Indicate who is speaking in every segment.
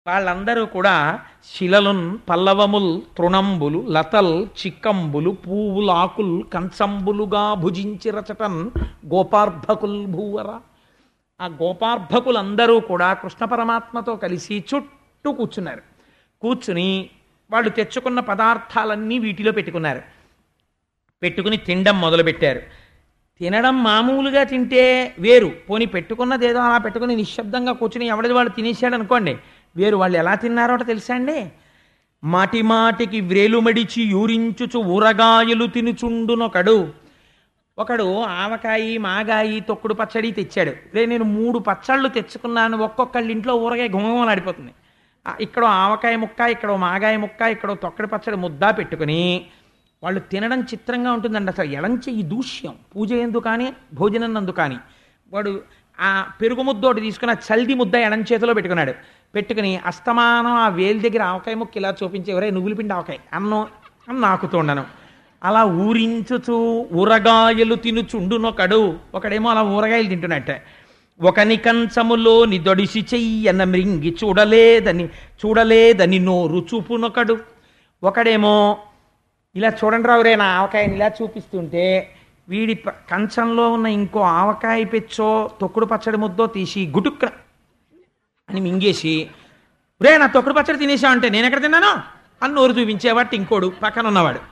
Speaker 1: వాళ్ళందరూ కూడా శిలలున్ పల్లవముల్ తృణంబులు లతల్ చిక్కంబులు పువ్వులు ఆకులు కంచంబులుగా భుజించి రచటన్ గోపార్భకుల్ భూవర ఆ గోపార్భకులందరూ కూడా కృష్ణ పరమాత్మతో కలిసి చుట్టూ కూర్చున్నారు కూర్చుని వాళ్ళు తెచ్చుకున్న పదార్థాలన్నీ వీటిలో పెట్టుకున్నారు పెట్టుకుని తినడం మొదలుపెట్టారు తినడం మామూలుగా తింటే వేరు పోని పెట్టుకున్నది ఏదో అలా పెట్టుకుని నిశ్శబ్దంగా కూర్చుని ఎవరిది వాళ్ళు తినేసాడు అనుకోండి వేరు వాళ్ళు ఎలా తిన్నారో తెలుసా అండి మాటి మాటికి వ్రేలుమడిచి యూరించుచు ఊరగాయలు తినుచుండునొకడు ఒకడు ఆవకాయి మాగాయి తొక్కుడు పచ్చడి తెచ్చాడు రే నేను మూడు పచ్చళ్ళు తెచ్చుకున్నాను ఒక్కొక్కళ్ళ ఇంట్లో ఊరగాయ గుమగుమలు ఆడిపోతుంది ఆ, ఇక్కడ ఆవకాయ ముక్క ఇక్కడ మాగాయ ముక్క ఇక్కడ తొక్కడి పచ్చడి ముద్ద పెట్టుకుని వాళ్ళు తినడం చిత్రంగా ఉంటుందండి అసలు ఎడంచి ఈ దూష్యం పూజ ఎందు కానీ భోజనం నందు కానీ వాడు ఆ పెరుగు ముద్ద ఒకటి తీసుకుని ఆ చల్ది ముద్ద ఎడం చేతిలో పెట్టుకున్నాడు పెట్టుకుని అస్తమానం ఆ వేలి దగ్గర ఆవకాయ ముక్క ఇలా చూపించి ఎవరే నువ్వుల పిండి ఆవకాయ అన్నం అని నాకుతుండను అలా ఊరించుచు ఊరగాయలు తినుచుండునొకడు ఒకడేమో అలా ఊరగాయలు తింటున్నట్టే ఒకని కంచములోని దొడిసి చెయ్యన మృంగి చూడలేదని చూడలేదని నోరు చూపునొకడు ఒకడేమో ఇలా చూడండి రావురే నా ఆవకాయని ఇలా చూపిస్తుంటే వీడి ప- కంచంలో ఉన్న ఇంకో ఆవకాయ పెచ్చో తొక్కుడు పచ్చడి ముద్దో తీసి గుటుక్క అని మింగేసి రే నా తొక్కుడు పచ్చడి తినేసా అంటే నేను ఎక్కడ తిన్నాను అని నోరు చూపించేవాటి ఇంకోడు పక్కన ఉన్నవాడు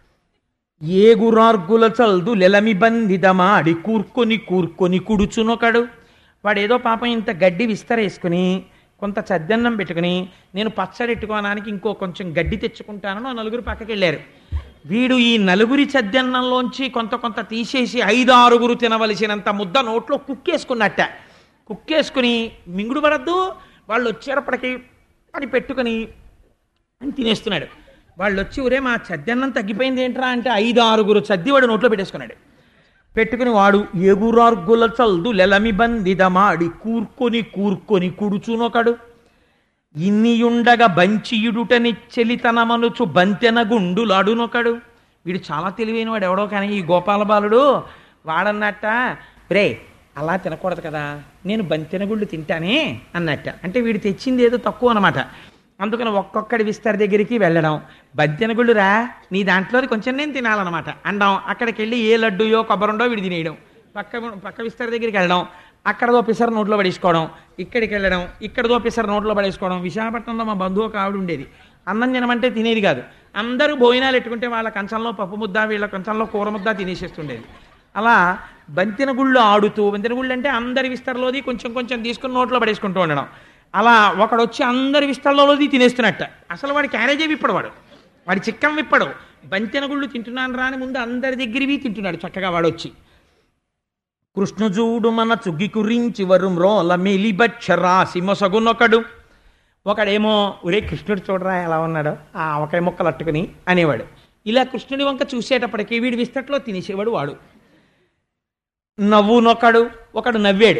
Speaker 1: ఏగురార్గుల చల్దు లెలమి బంధితమాడి కూర్కొని కూర్కొని కుడుచునొకడు వాడు ఏదో పాపం ఇంత గడ్డి విస్తరేసుకుని కొంత చద్దన్నం పెట్టుకుని నేను పచ్చడి ఎట్టుకోవడానికి ఇంకో కొంచెం గడ్డి తెచ్చుకుంటానని ఆ నలుగురు పక్కకి వెళ్ళారు వీడు ఈ నలుగురి చద్దన్నంలోంచి కొంత కొంత తీసేసి ఐదు ఆరుగురు తినవలసినంత ముద్ద నోట్లో కుక్కేసుకున్నట్ట కుక్కేసుకుని మింగుడు పడద్దు వాళ్ళు వచ్చేటప్పటికి అని పెట్టుకుని అని తినేస్తున్నాడు వాళ్ళు వచ్చి ఒరే మా చద్దన్నం తగ్గిపోయింది ఏంట్రా అంటే ఐదు ఆరుగురు చద్ది వాడు నోట్లో పెట్టేసుకున్నాడు పెట్టుకుని వాడు ఎగురార్గుల చల్దు లెలమి బందిదమాడి కూర్కొని కూర్కొని కుడుచునొకడు ఇన్నియుండగా బంచియుడుటని చెలితనమనుచు బంతెన గుండులాడునొకడు వీడు చాలా తెలివైన వాడు ఎవడో కానీ ఈ గోపాల బాలుడు వాడన్నట్ట రే అలా తినకూడదు కదా నేను బంతెన గుళ్ళు తింటానే అన్నట్ట అంటే వీడు తెచ్చింది ఏదో తక్కువ అనమాట అందుకని ఒక్కొక్కడి విస్తరి దగ్గరికి వెళ్ళడం బంతెన రా నీ దాంట్లోది కొంచెం నేను తినాలన్నమాట అండం అక్కడికి వెళ్ళి ఏ లడ్డూయో కొబ్బరుండో వీడు తినేయడం పక్క పక్క విస్తరి దగ్గరికి వెళ్ళడం అక్కడదో పిసర నోట్లో పడేసుకోవడం ఇక్కడికి వెళ్ళడం ఇక్కడదో పిసర నోట్లో పడేసుకోవడం విశాఖపట్నంలో మా బంధువు ఒక ఆవిడ ఉండేది అన్నం తినమంటే తినేది కాదు అందరూ భోజనాలు ఎట్టుకుంటే వాళ్ళ కంచంలో పప్పు ముద్ద వీళ్ళ కంచంలో కూర ముద్ద తినేసేస్తుండేది అలా బంతిన గుళ్ళు ఆడుతూ బంతిన గుళ్ళు అంటే అందరి విస్తరలోది కొంచెం కొంచెం తీసుకుని నోట్లో పడేసుకుంటూ ఉండడం అలా ఒకడు వచ్చి అందరి విస్తరలోది తినేస్తున్నట్ట అసలు వాడి క్యారేజే విప్పడు వాడు వాడి చిక్కం విప్పడు బంతిన గుళ్ళు తింటున్నాను రాని ముందు అందరి దగ్గరవి తింటున్నాడు చక్కగా వాడు వచ్చి కృష్ణజూడు మన చుగ్గి కురించి వరుం రోల మెలిబచ్చ రాసి మొసగునొకడు ఒకడేమో ఒరే కృష్ణుడు చూడరా ఎలా ఉన్నాడో ఆ ఆవకాయ ముక్కలు అట్టుకుని అనేవాడు ఇలా కృష్ణుడి వంక చూసేటప్పటికి వీడి విస్తట్లో తినేసేవాడు వాడు నవ్వునొకడు ఒకడు నవ్వాడు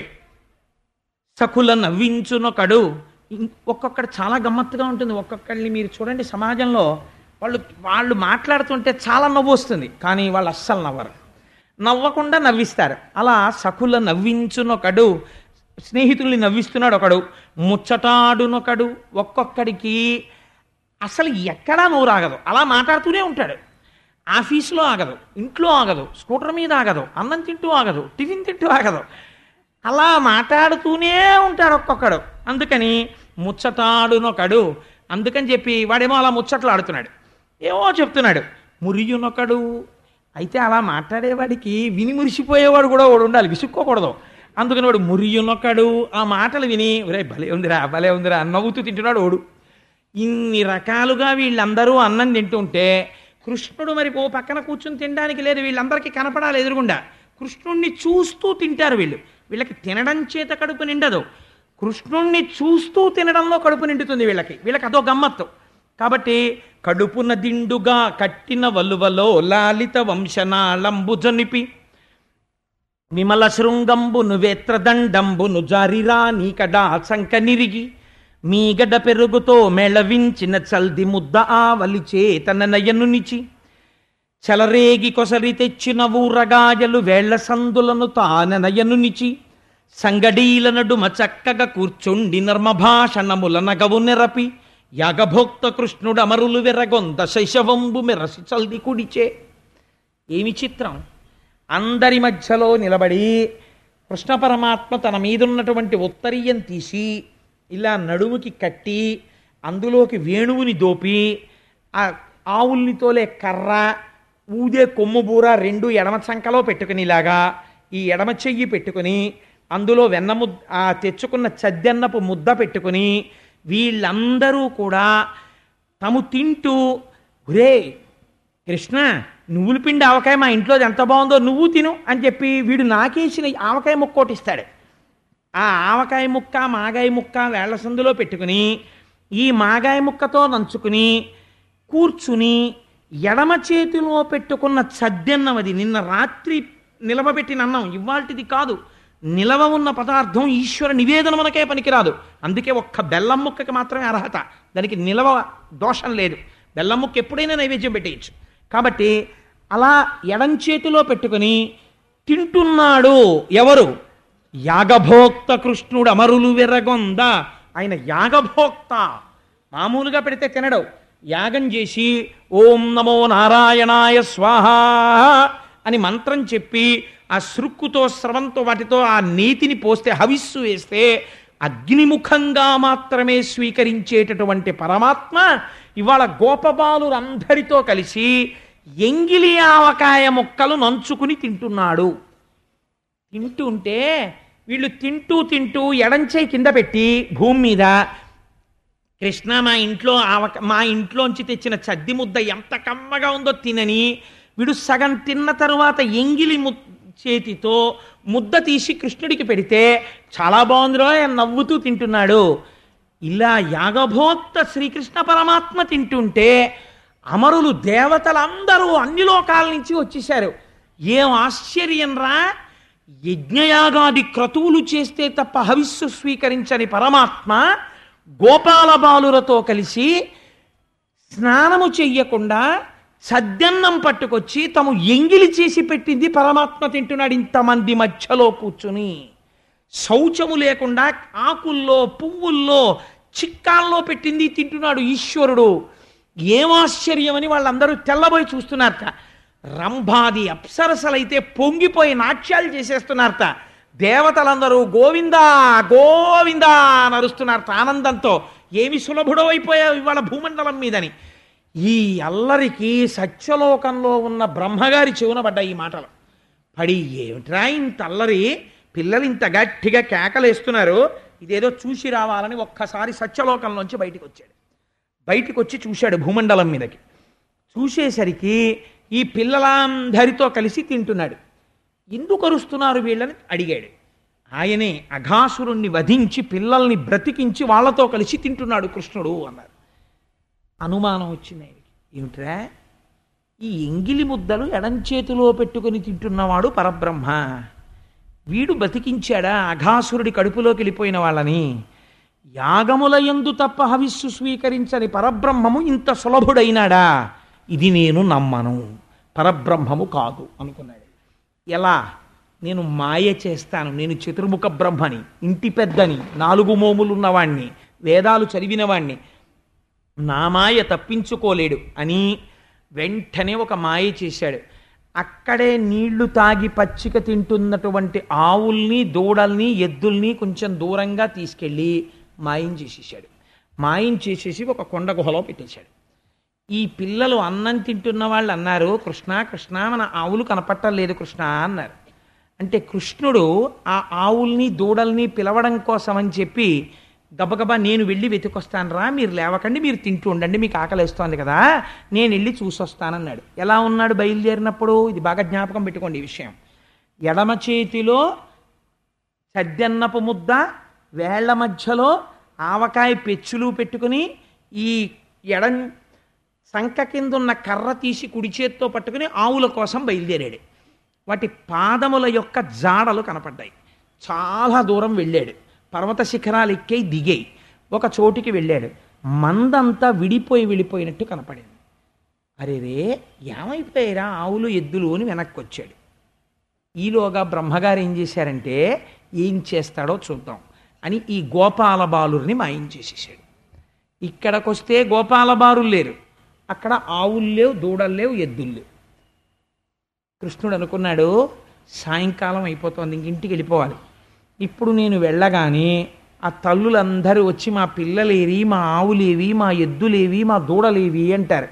Speaker 1: సకుల నవ్వించునొకడు ఇం- ఒక్కొక్కడు చాలా గమ్మత్తుగా ఉంటుంది ఒక్కొక్కడిని మీరు చూడండి సమాజంలో వాళ్ళు వాళ్ళు మాట్లాడుతుంటే చాలా నవ్వు వస్తుంది కానీ వాళ్ళు అస్సలు నవ్వరు నవ్వకుండా నవ్విస్తారు అలా సకుల నవ్వించునొకడు స్నేహితుల్ని నవ్విస్తున్నాడు ఒకడు ముచ్చటాడునొకడు ఒక్కొక్కడికి అసలు ఎక్కడా నోరు ఆగదు అలా మాట్లాడుతూనే ఉంటాడు ఆఫీసులో ఆగదు ఇంట్లో ఆగదు స్కూటర్ మీద ఆగదు అన్నం తింటూ ఆగదు టిఫిన్ తింటూ ఆగదు అలా మాట్లాడుతూనే ఉంటాడు ఒక్కొక్కడు అందుకని ముచ్చటాడునొకడు అందుకని చెప్పి వాడేమో అలా ముచ్చట్లు ఆడుతున్నాడు ఏమో చెప్తున్నాడు మురియునొకడు అయితే అలా మాట్లాడేవాడికి విని మురిసిపోయేవాడు కూడా వాడు ఉండాలి విసుక్కోకూడదు అందుకని వాడు మురియునొకడు ఆ మాటలు విని ఒరే భలే ఉందిరా భలే ఉందిరా నవ్వుతూ తింటున్నాడు వాడు ఇన్ని రకాలుగా వీళ్ళందరూ అన్నం తింటుంటే కృష్ణుడు మరి ఓ పక్కన కూర్చుని తినడానికి లేదు వీళ్ళందరికీ కనపడాలి ఎదురుగుండా కృష్ణుణ్ణి చూస్తూ తింటారు వీళ్ళు వీళ్ళకి తినడం చేత కడుపు నిండదు కృష్ణుణ్ణి చూస్తూ తినడంలో కడుపు నిండుతుంది వీళ్ళకి వీళ్ళకి అదో గమ్మత్తు కాబట్టి కడుపున దిండుగా కట్టిన వలువలో లాలిత వంశనాళంబు జనిపి విమల శృంగంబును వేత్రదండంబును జారిరా నీకడా సంక నిరిగి మీగడ పెరుగుతో మెళవించిన చల్ది ముద్ద ఆవలిచే తన నయనునిచి చెలరేగి కొసరి తెచ్చిన ఊరగాయలు వేళ్ల సందులను తాన నయనునిచి సంగడీల నడుమ చక్కగా కూర్చుండి నర్మభాషణముల నగవు నెరపి యాగభోక్త కృష్ణుడు అమరులు వెర్రగొంద శైశవంబు మెరసి చల్ది కుడిచే ఏమి చిత్రం అందరి మధ్యలో నిలబడి కృష్ణ పరమాత్మ తన మీదున్నటువంటి ఉత్తరీయం తీసి ఇలా నడుముకి కట్టి అందులోకి వేణువుని దోపి ఆ ఆవుల్ని తోలే కర్ర ఊదే కొమ్ము బూర రెండు ఎడమ చంకలో పెట్టుకునిలాగా ఈ ఎడమ చెయ్యి పెట్టుకుని అందులో వెన్న ముద్ద ఆ తెచ్చుకున్న చద్దెన్నపు ముద్ద పెట్టుకుని వీళ్ళందరూ కూడా తాము తింటూ ఒరే కృష్ణ నువ్వుల పిండి ఆవకాయ మా ఇంట్లో ఎంత బాగుందో నువ్వు తిను అని చెప్పి వీడు నాకేసిన ఆవకాయ ముక్కోటి ఇస్తాడు ఆ ఆవకాయ ముక్క మాగాయ ముక్క వేళ్ల సందులో పెట్టుకుని ఈ మాగాయ ముక్కతో నంచుకుని కూర్చుని ఎడమ చేతిలో పెట్టుకున్న చద్దెన్నం అది నిన్న రాత్రి నిలవబెట్టిన అన్నం ఇవాల్టిది కాదు నిలవ ఉన్న పదార్థం ఈశ్వర నివేదన మనకే పనికిరాదు అందుకే ఒక్క బెల్లం ముక్కకి మాత్రమే అర్హత దానికి నిలవ దోషం లేదు బెల్లం ముక్క ఎప్పుడైనా నైవేద్యం పెట్టేయచ్చు కాబట్టి అలా ఎడం చేతిలో పెట్టుకుని తింటున్నాడు ఎవరు యాగభోక్త కృష్ణుడు అమరులు వెర్రగొంద ఆయన యాగభోక్త మామూలుగా పెడితే తినడు యాగం చేసి ఓం నమో నారాయణాయ స్వాహ అని మంత్రం చెప్పి ఆ సృక్కుతో స్రవంతో వాటితో ఆ నీతిని పోస్తే హవిస్సు వేస్తే అగ్నిముఖంగా మాత్రమే స్వీకరించేటటువంటి పరమాత్మ ఇవాళ గోపబాలురందరితో కలిసి ఎంగిలి ఆవకాయ ముక్కలు నంచుకుని తింటున్నాడు తింటుంటే వీళ్ళు తింటూ తింటూ ఎడంచేయి కింద పెట్టి భూమి మీద కృష్ణ మా ఇంట్లో ఆవక మా ఇంట్లోంచి తెచ్చిన చద్ది ముద్ద ఎంత కమ్మగా ఉందో తినని వీడు సగం తిన్న తరువాత ఎంగిలి ము చేతితో ముద్ద తీసి కృష్ణుడికి పెడితే చాలా బాగుందిరో ఆయన నవ్వుతూ తింటున్నాడు ఇలా యాగభోక్త శ్రీకృష్ణ పరమాత్మ తింటుంటే అమరులు దేవతలందరూ అన్ని లోకాల నుంచి వచ్చేశారు ఏం ఆశ్చర్యం రా యజ్ఞయాగాది క్రతువులు చేస్తే తప్ప హవిస్సు స్వీకరించని పరమాత్మ గోపాల బాలులతో కలిసి స్నానము చెయ్యకుండా సద్దన్నం పట్టుకొచ్చి తము ఎంగిలి చేసి పెట్టింది పరమాత్మ తింటున్నాడు ఇంతమంది మధ్యలో కూర్చుని శౌచము లేకుండా ఆకుల్లో పువ్వుల్లో చిక్కాల్లో పెట్టింది తింటున్నాడు ఈశ్వరుడు ఏం ఆశ్చర్యమని వాళ్ళందరూ తెల్లబోయి చూస్తున్నారట రంభాది అప్సరసలైతే పొంగిపోయి నాట్యాలు చేసేస్తున్నారట దేవతలందరూ గోవిందా గోవిందా అని అరుస్తున్నారట ఆనందంతో ఏమి సులభుడో అయిపోయావు ఇవాళ భూమండలం మీదని ఈ అల్లరికి సత్యలోకంలో ఉన్న బ్రహ్మగారి చెవున పడ్డాయి ఈ మాటలు పడి ఏమిట్రా ఇంత అల్లరి పిల్లలు ఇంత గట్టిగా కేకలేస్తున్నారు ఇదేదో చూసి రావాలని ఒక్కసారి సత్యలోకంలోంచి బయటికి వచ్చాడు బయటికి వచ్చి చూశాడు భూమండలం మీదకి చూసేసరికి ఈ పిల్లలందరితో కలిసి తింటున్నాడు ఎందుకు అరుస్తున్నారు వీళ్ళని అడిగాడు ఆయనే అఘాసురుణ్ణి వధించి పిల్లల్ని బ్రతికించి వాళ్ళతో కలిసి తింటున్నాడు కృష్ణుడు అన్నారు అనుమానం వచ్చింది ఆయనకి ఏమిట్రా ఈ ఎంగిలి ముద్దలు ఎడం చేతిలో పెట్టుకుని తింటున్నవాడు పరబ్రహ్మ వీడు బతికించాడా అఘాసురుడి కడుపులోకి వెళ్ళిపోయిన వాళ్ళని యాగముల యందు తప్ప హవిస్సు స్వీకరించని పరబ్రహ్మము ఇంత సులభుడైనాడా ఇది నేను నమ్మను పరబ్రహ్మము కాదు అనుకున్నాడు ఎలా నేను మాయ చేస్తాను నేను చతుర్ముఖ బ్రహ్మని ఇంటి పెద్దని నాలుగు మోములు ఉన్నవాణ్ణి వేదాలు చదివినవాణ్ణి నా మాయ తప్పించుకోలేడు అని వెంటనే ఒక మాయ చేశాడు అక్కడే నీళ్లు తాగి పచ్చిక తింటున్నటువంటి ఆవుల్ని దూడల్ని ఎద్దుల్ని కొంచెం దూరంగా తీసుకెళ్ళి మాయం చేసేసాడు మాయం చేసేసి ఒక కొండ గుహలో పెట్టేశాడు ఈ పిల్లలు అన్నం తింటున్న వాళ్ళు అన్నారు కృష్ణ కృష్ణ మన ఆవులు కనపట్టలేదు కృష్ణ అన్నారు అంటే కృష్ణుడు ఆ ఆవుల్ని దూడల్ని పిలవడం కోసం అని చెప్పి గబగబా నేను వెళ్ళి వెతికొస్తాను రా మీరు లేవకండి మీరు తింటూ ఉండండి మీకు ఆకలిస్తోంది కదా నేను వెళ్ళి చూసొస్తానన్నాడు ఎలా ఉన్నాడు బయలుదేరినప్పుడు ఇది బాగా జ్ఞాపకం పెట్టుకోండి ఈ విషయం ఎడమ చేతిలో చద్దెన్నపు ముద్ద వేళ్ల మధ్యలో ఆవకాయ పెచ్చులు పెట్టుకుని ఈ ఎడం సంక కింద ఉన్న కర్ర తీసి కుడి చేత్తో పట్టుకుని ఆవుల కోసం బయలుదేరాడు వాటి పాదముల యొక్క జాడలు కనపడ్డాయి చాలా దూరం వెళ్ళాడు పర్వత శిఖరాలు ఎక్కాయి దిగాయి ఒక చోటికి వెళ్ళాడు మందంతా విడిపోయి వెళ్ళిపోయినట్టు కనపడింది అరే రే ఏమైపోయారా ఆవులు ఎద్దులు అని వెనక్కి వచ్చాడు ఈలోగా బ్రహ్మగారు ఏం చేశారంటే ఏం చేస్తాడో చూద్దాం అని ఈ గోపాల బాలుర్ని మాయం చేసేసాడు ఇక్కడికొస్తే గోపాల బారులు లేరు అక్కడ ఆవులు లేవు దూడలు లేవు ఎద్దులు లేవు కృష్ణుడు అనుకున్నాడు సాయంకాలం అయిపోతుంది ఇంక ఇంటికి వెళ్ళిపోవాలి ఇప్పుడు నేను వెళ్ళగానే ఆ తల్లులందరూ వచ్చి మా పిల్లలేవి మా ఆవులేవి మా ఎద్దులేవి మా దూడలేవి అంటారు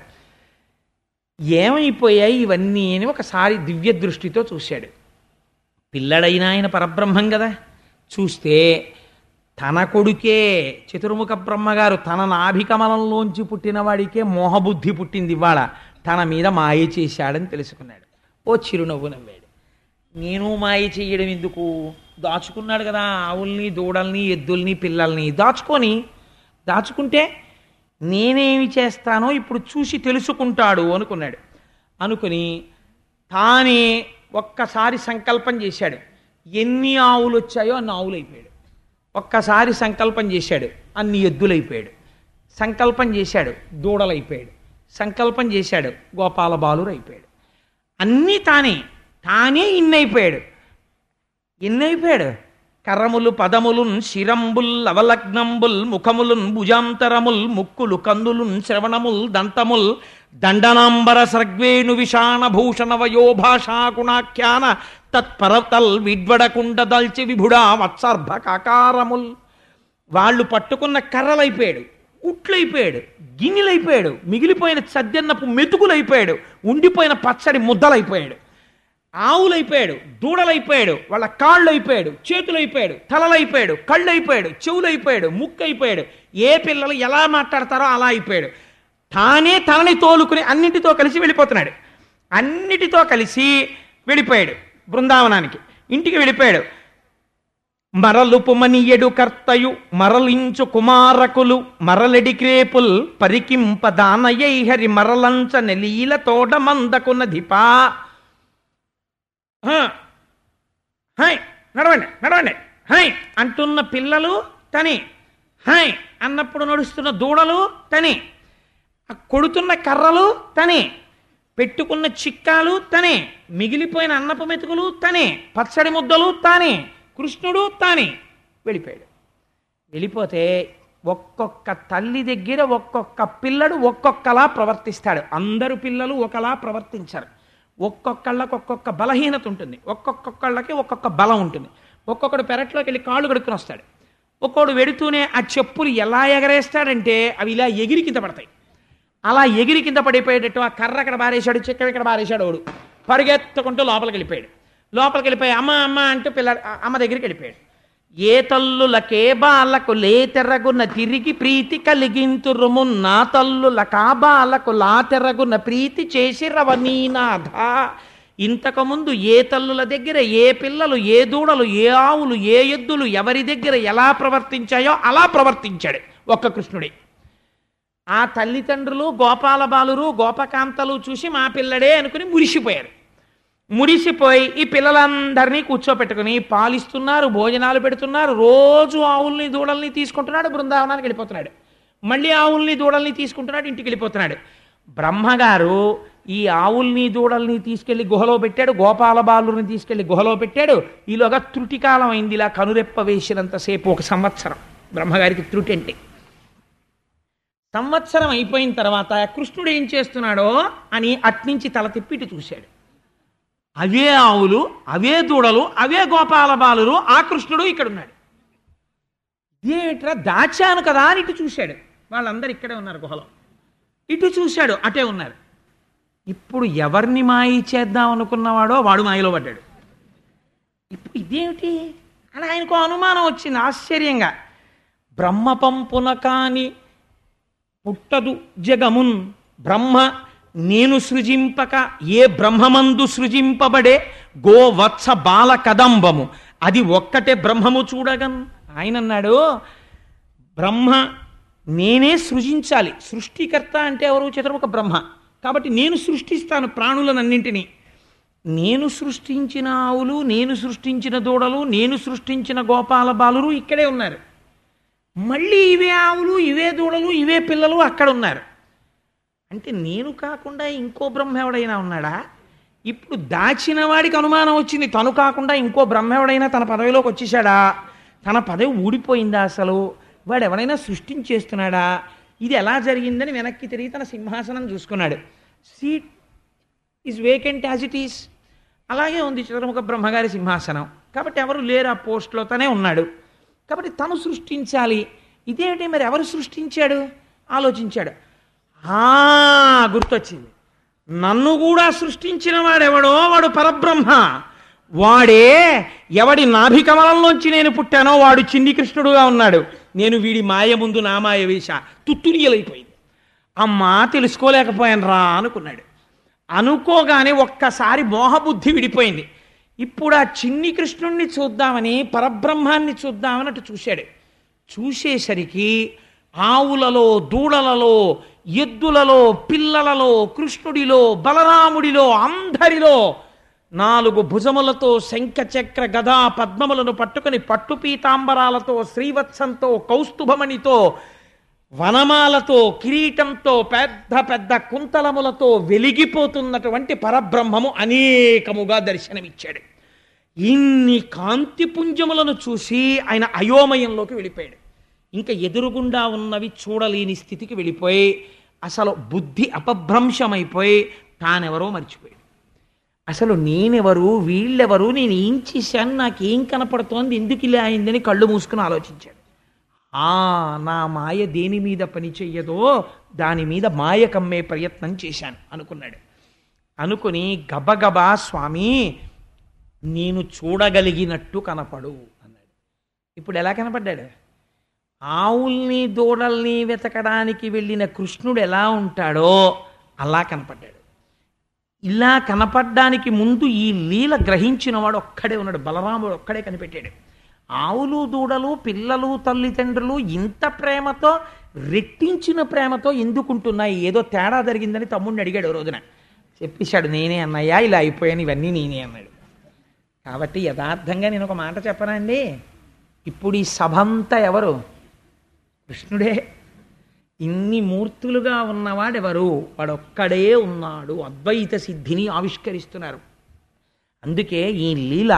Speaker 1: ఏమైపోయాయి ఇవన్నీ అని ఒకసారి దివ్య దృష్టితో చూశాడు పిల్లడైన ఆయన పరబ్రహ్మం కదా చూస్తే తన కొడుకే చతుర్ముఖ బ్రహ్మగారు తన నాభికమలంలోంచి పుట్టిన వాడికే మోహబుద్ధి పుట్టింది ఇవాళ తన మీద మాయ చేశాడని తెలుసుకున్నాడు ఓ చిరునవ్వు నవ్వాడు నేను మాయ చెయ్యడం ఎందుకు దాచుకున్నాడు కదా ఆవుల్ని దూడల్ని ఎద్దుల్ని పిల్లల్ని దాచుకొని దాచుకుంటే నేనేమి చేస్తానో ఇప్పుడు చూసి తెలుసుకుంటాడు అనుకున్నాడు అనుకుని తానే ఒక్కసారి సంకల్పం చేశాడు ఎన్ని ఆవులు వచ్చాయో అన్ని ఆవులు అయిపోయాడు ఒక్కసారి సంకల్పం చేశాడు అన్ని ఎద్దులైపోయాడు సంకల్పం చేశాడు దూడలైపోయాడు సంకల్పం చేశాడు గోపాల బాలురు అయిపోయాడు అన్నీ తానే తానే ఇన్నైపోయాడు ఎన్నైపోయాడు కర్రములు పదములున్ శిరంబుల్ అవలగ్నంబుల్ ముఖములున్ భుజాంతరముల్ ముక్కులు కందులున్ శ్రవణముల్ దంతముల్ దండనాంబర సర్గ్వేణు విషాణ భూషణ వయో భాషాకుణాఖ్యాన తత్పరతల్ విడ్వడకుండ దల్చి విభుడా వత్సర్భ కాకారముల్ వాళ్ళు పట్టుకున్న కర్రలైపోయాడు ఉట్లైపోయాడు గిన్నెలైపోయాడు మిగిలిపోయిన సద్దెన్నపు మెతుకులైపోయాడు ఉండిపోయిన పచ్చడి ముద్దలైపోయాడు ఆవులైపోయాడు దూడలైపోయాడు వాళ్ళ కాళ్ళు అయిపోయాడు చేతులైపోయాడు తలలైపోయాడు కళ్ళైపోయాడు చెవులైపోయాడు ముక్కు అయిపోయాడు ఏ పిల్లలు ఎలా మాట్లాడతారో అలా అయిపోయాడు తానే తనని తోలుకుని అన్నిటితో కలిసి వెళ్ళిపోతున్నాడు అన్నిటితో కలిసి వెళ్ళిపోయాడు బృందావనానికి ఇంటికి వెళ్ళిపోయాడు మరలు పుమనియడు కర్తయు మరలించు కుమారకులు మరలెడి క్రేపుల్ పరికింప దానయ్యై హరి మరలంచ నెలీల తోడ మందకున్నధిపా హ, హై నడవండి నడవండి హై అంటున్న పిల్లలు తని హై అన్నప్పుడు నడుస్తున్న దూడలు తని ఆ కొడుతున్న కర్రలు తనే పెట్టుకున్న చిక్కాలు తనే మిగిలిపోయిన అన్నపు మెతుకులు తనే పచ్చడి ముద్దలు తానే కృష్ణుడు తానే వెళ్ళిపోయాడు వెళ్ళిపోతే ఒక్కొక్క తల్లి దగ్గర ఒక్కొక్క పిల్లడు ఒక్కొక్కలా ప్రవర్తిస్తాడు అందరు పిల్లలు ఒకలా ప్రవర్తించరు ఒక్కొక్కళ్ళకి ఒక్కొక్క బలహీనత ఉంటుంది ఒక్కొక్కళ్ళకి ఒక్కొక్క బలం ఉంటుంది ఒక్కొక్కడు పెరట్లోకి వెళ్ళి కాళ్ళు కడుక్కుని వస్తాడు ఒక్కోడు వెడుతూనే ఆ చెప్పులు ఎలా ఎగరేస్తాడంటే అవి ఇలా ఎగిరి కింద పడతాయి అలా ఎగిరి కింద పడిపోయేటట్టు ఆ కర్ర అక్కడ బారేశాడు చిక్క ఇక్కడ బారేశాడు వాడు పరిగెత్తుకుంటూ లోపలికి వెళ్ళిపోయాడు లోపలికి వెళ్ళిపోయి అమ్మ అమ్మ అంటూ పిల్ల అమ్మ దగ్గరికి వెళ్ళిపోయాడు ఏ తల్లులకే బాలకు లేతెరగున తిరిగి ప్రీతి కలిగింతురుము నా తల్లుల కాబాలకు లాతెరగున ప్రీతి చేసి రవనీనాథ ఇంతకుముందు ఏ తల్లుల దగ్గర ఏ పిల్లలు ఏ దూడలు ఏ ఆవులు ఏ ఎద్దులు ఎవరి దగ్గర ఎలా ప్రవర్తించాయో అలా ప్రవర్తించాడు ఒక్క కృష్ణుడే ఆ తల్లిదండ్రులు గోపాల బాలురు గోపకాంతలు చూసి మా పిల్లడే అనుకుని మురిసిపోయారు మురిసిపోయి ఈ పిల్లలందరినీ కూర్చోపెట్టుకుని పాలిస్తున్నారు భోజనాలు పెడుతున్నారు రోజు ఆవుల్ని దూడల్ని తీసుకుంటున్నాడు బృందావనానికి వెళ్ళిపోతున్నాడు మళ్ళీ ఆవుల్ని దూడల్ని తీసుకుంటున్నాడు ఇంటికి వెళ్ళిపోతున్నాడు బ్రహ్మగారు ఈ ఆవుల్ని దూడల్ని తీసుకెళ్లి గుహలో పెట్టాడు గోపాల బాలుని తీసుకెళ్లి గుహలో పెట్టాడు ఈలోగా త్రుటికాలం అయింది ఇలా కనురెప్ప వేసినంతసేపు ఒక సంవత్సరం బ్రహ్మగారికి త్రుటి అంటే సంవత్సరం అయిపోయిన తర్వాత కృష్ణుడు ఏం చేస్తున్నాడో అని అట్నుంచి తల తిప్పి ఇటు చూశాడు అవే ఆవులు అవే దూడలు అవే గోపాల బాలురు ఆ కృష్ణుడు ఇక్కడ ఉన్నాడు ఇదేమిట్రా దాచాను కదా అని ఇటు చూశాడు వాళ్ళందరూ ఇక్కడే ఉన్నారు గుహలో ఇటు చూశాడు అటే ఉన్నారు ఇప్పుడు ఎవరిని మాయ చేద్దాం అనుకున్నవాడో వాడు మాయలో పడ్డాడు ఇప్పుడు ఇదేమిటి అని ఆయనకు అనుమానం వచ్చింది ఆశ్చర్యంగా బ్రహ్మ పంపున కాని పుట్టదు జగమున్ బ్రహ్మ నేను సృజింపక ఏ బ్రహ్మమందు సృజింపబడే గోవత్స బాల కదంబము అది ఒక్కటే బ్రహ్మము చూడగన్ ఆయన అన్నాడు బ్రహ్మ నేనే సృజించాలి సృష్టికర్త అంటే ఎవరు చతుర్ముఖ బ్రహ్మ కాబట్టి నేను సృష్టిస్తాను ప్రాణులనన్నింటినీ నేను సృష్టించిన ఆవులు నేను సృష్టించిన దూడలు నేను సృష్టించిన గోపాల బాలురు ఇక్కడే ఉన్నారు మళ్ళీ ఇవే ఆవులు ఇవే దూడలు ఇవే పిల్లలు అక్కడ ఉన్నారు అంటే నేను కాకుండా ఇంకో బ్రహ్మ ఎవడైనా ఉన్నాడా ఇప్పుడు దాచిన వాడికి అనుమానం వచ్చింది తను కాకుండా ఇంకో బ్రహ్మేవుడైనా తన పదవిలోకి వచ్చేసాడా తన పదవి ఊడిపోయిందా అసలు వాడు ఎవరైనా సృష్టించేస్తున్నాడా ఇది ఎలా జరిగిందని వెనక్కి తిరిగి తన సింహాసనం చూసుకున్నాడు seat is vacant as it is అలాగే ఉంది చతుర్ముఖ బ్రహ్మగారి సింహాసనం కాబట్టి ఎవరు లేరు ఆ పోస్ట్లో తనే ఉన్నాడు కాబట్టి తను సృష్టించాలి ఇదేంటి మరి ఎవరు సృష్టించాడు ఆలోచించాడు ఆ గుర్తొచ్చింది నన్ను కూడా సృష్టించిన వాడెవడో వాడు పరబ్రహ్మ వాడే ఎవడి నాభికమలంలోంచి నేను పుట్టానో వాడు చిన్ని కృష్ణుడుగా ఉన్నాడు నేను వీడి మాయ ముందు నా మాయ వేశ తుత్తురియలైపోయింది అమ్మా తెలుసుకోలేకపోయాను రా అనుకున్నాడు అనుకోగానే ఒక్కసారి మోహబుద్ధి విడిపోయింది ఇప్పుడు ఆ చిన్ని కృష్ణుణ్ణి చూద్దామని పరబ్రహ్మాన్ని చూద్దామని అటు చూశాడు చూసేసరికి ఆవులలో దూడలలో ఎద్దులలో పిల్లలలో కృష్ణుడిలో బలరాముడిలో అందరిలో నాలుగు భుజములతో శంఖచక్ర గదా పద్మములను పట్టుకుని పట్టు పీతాంబరాలతో శ్రీవత్సంతో కౌస్తుభమణితో వనమాలతో కిరీటంతో పెద్ద పెద్ద కుంతలములతో వెలిగిపోతున్నటువంటి పరబ్రహ్మము అనేకముగా దర్శనమిచ్చాడు ఇన్ని కాంతిపుంజములను చూసి ఆయన అయోమయంలోకి వెళ్ళిపోయాడు ఇంకా ఎదురుగుండా ఉన్నవి చూడలేని స్థితికి వెళ్ళిపోయి అసలు బుద్ధి అపభ్రంశమైపోయి తానెవరో మర్చిపోయాడు అసలు నేనెవరు వీళ్ళెవరు నేను ఏం చేశాను నాకేం కనపడుతోంది ఎందుకు ఇలా అయిందని కళ్ళు మూసుకుని ఆలోచించాడు ఆ నా మాయ దేని మీద పని చెయ్యదో దాని మీద మాయ కమ్మే ప్రయత్నం చేశాను అనుకున్నాడు అనుకుని గబగబా స్వామి నేను చూడగలిగినట్టు కనపడు అన్నాడు ఇప్పుడు ఎలా కనపడ్డాడు ఆవుల్ని దూడల్ని వెతకడానికి వెళ్ళిన కృష్ణుడు ఎలా ఉంటాడో అలా కనపడ్డాడు ఇలా కనపడ్డానికి ముందు ఈ లీల గ్రహించిన వాడు ఒక్కడే ఉన్నాడు బలరాముడు ఒక్కడే కనిపెట్టాడు ఆవులు దూడలు పిల్లలు తల్లిదండ్రులు ఇంత ప్రేమతో రెట్టించిన ప్రేమతో ఎందుకుంటున్నాయి ఏదో తేడా జరిగిందని తమ్ముడిని అడిగాడు ఓ రోజున చెప్పేశాడు నేనే అన్నయ్యా ఇలా అయిపోయాను ఇవన్నీ నేనే అన్నాడు కాబట్టి యథార్థంగా నేను ఒక మాట చెప్పనండి ఇప్పుడు ఈ సభంతా ఎవరు కృష్ణుడే ఇన్ని మూర్తులుగా ఉన్నవాడెవరు వాడొక్కడే ఉన్నాడు అద్వైత సిద్ధిని ఆవిష్కరిస్తున్నారు అందుకే ఈ లీల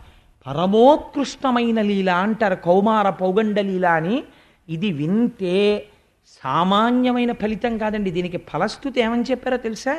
Speaker 1: పరమోత్కృష్టమైన లీల అంటారు కౌమార పౌగండ లీల అని ఇది వింటే సామాన్యమైన ఫలితం కాదండి దీనికి ఫలస్థుతి ఏమని చెప్పారో తెలుసా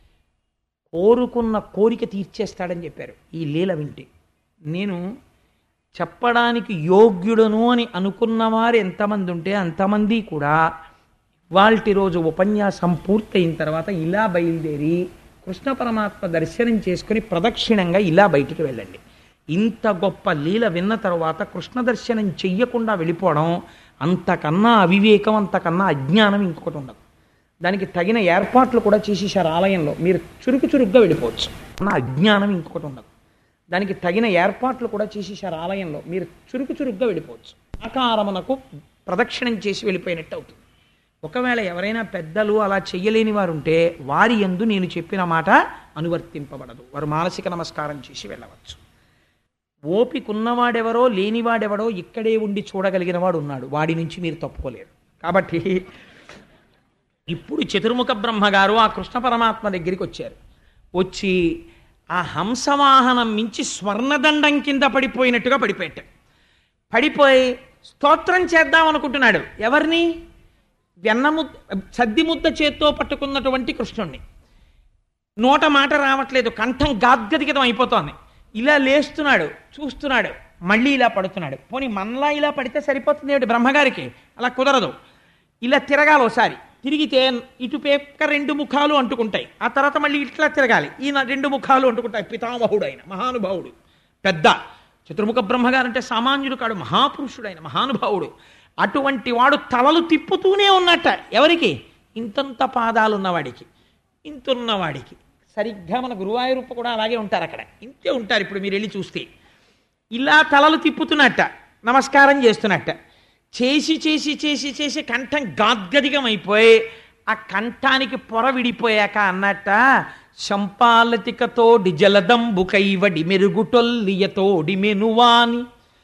Speaker 1: కోరుకున్న కోరిక తీర్చేస్తాడని చెప్పారు ఈ లీల వింటే నేను చెప్పడానికి యోగ్యుడను అని అనుకున్నవారు ఎంతమంది ఉంటే అంతమంది కూడా వాళ్ళటి రోజు ఉపన్యాసం పూర్తయిన తర్వాత ఇలా బయలుదేరి కృష్ణ పరమాత్మ దర్శనం చేసుకుని ప్రదక్షిణంగా ఇలా బయటికి వెళ్ళండి ఇంత గొప్ప లీల విన్న తర్వాత కృష్ణ దర్శనం చెయ్యకుండా వెళ్ళిపోవడం అంతకన్నా అవివేకం అంతకన్నా అజ్ఞానం ఇంకొకటి ఉండదు దానికి తగిన ఏర్పాట్లు కూడా చేసేసారు ఆలయంలో మీరు చురుకు చురుగ్గా వెళ్ళిపోవచ్చు అన్న అజ్ఞానం ఇంకొకటి ఉండదు దానికి తగిన ఏర్పాట్లు కూడా చేసేసారు ఆలయంలో మీరు చురుకు చురుగ్గా వెళ్ళిపోవచ్చు ఆకారమునకు ప్రదక్షిణం చేసి వెళ్ళిపోయినట్టు అవుతుంది ఒకవేళ ఎవరైనా పెద్దలు అలా చెయ్యలేని వారు ఉంటే వారి ఎందు నేను చెప్పిన మాట అనువర్తింపబడదు వారు మానసిక నమస్కారం చేసి వెళ్ళవచ్చు ఓపికున్నవాడెవరో లేనివాడెవడో ఇక్కడే ఉండి చూడగలిగిన వాడు ఉన్నాడు వాడి నుంచి మీరు తప్పుకోలేరు కాబట్టి ఇప్పుడు చతుర్ముఖ బ్రహ్మగారు ఆ కృష్ణ పరమాత్మ దగ్గరికి వచ్చారు వచ్చి ఆ హంసవాహనం మించి స్వర్ణదండం కింద పడిపోయినట్టుగా పడిపోయాడు పడిపోయి స్తోత్రం చేద్దాం అనుకుంటున్నాడు ఎవరిని వెన్నముద్ద సద్ది ముద్ద చేత్తో పట్టుకున్నటువంటి కృష్ణుణ్ణి నోట మాట రావట్లేదు కంఠం గాద్గదిగతం అయిపోతోంది ఇలా లేస్తున్నాడు చూస్తున్నాడు మళ్ళీ ఇలా పడుతున్నాడు పోనీ మనలా ఇలా పడితే సరిపోతుంది ఏమిటి బ్రహ్మగారికి అలా కుదరదు ఇలా తిరగాలి ఒకసారి తిరిగితే ఇటు పేక రెండు ముఖాలు అంటుకుంటాయి ఆ తర్వాత మళ్ళీ ఇట్లా తిరగాలి ఈయన రెండు ముఖాలు అంటుకుంటాయి పితామహుడు ఆయన మహానుభావుడు పెద్ద చతుర్ముఖ బ్రహ్మగారు అంటే సామాన్యుడు కాడు మహాపురుషుడైన మహానుభావుడు అటువంటి వాడు తలలు తిప్పుతూనే ఉన్నట్ట ఎవరికి ఇంతంత పాదాలు ఉన్నవాడికి ఇంతున్నవాడికి సరిగ్గా మన గురువాయూరప్ప కూడా అలాగే ఉంటారు అక్కడ ఇంతే ఉంటారు ఇప్పుడు మీరు వెళ్ళి చూస్తే ఇలా తలలు తిప్పుతున్నట్ట నమస్కారం చేస్తున్నట్ట చేసి చేసి చేసి చేసి కంఠం గాద్గదిగం అయిపోయి ఆ కంఠానికి పొర విడిపోయాక అన్నట్ట శంపాలతికతోడి జలదంబుకైవడి మెరుగుటొల్లియతోడి మెనువాని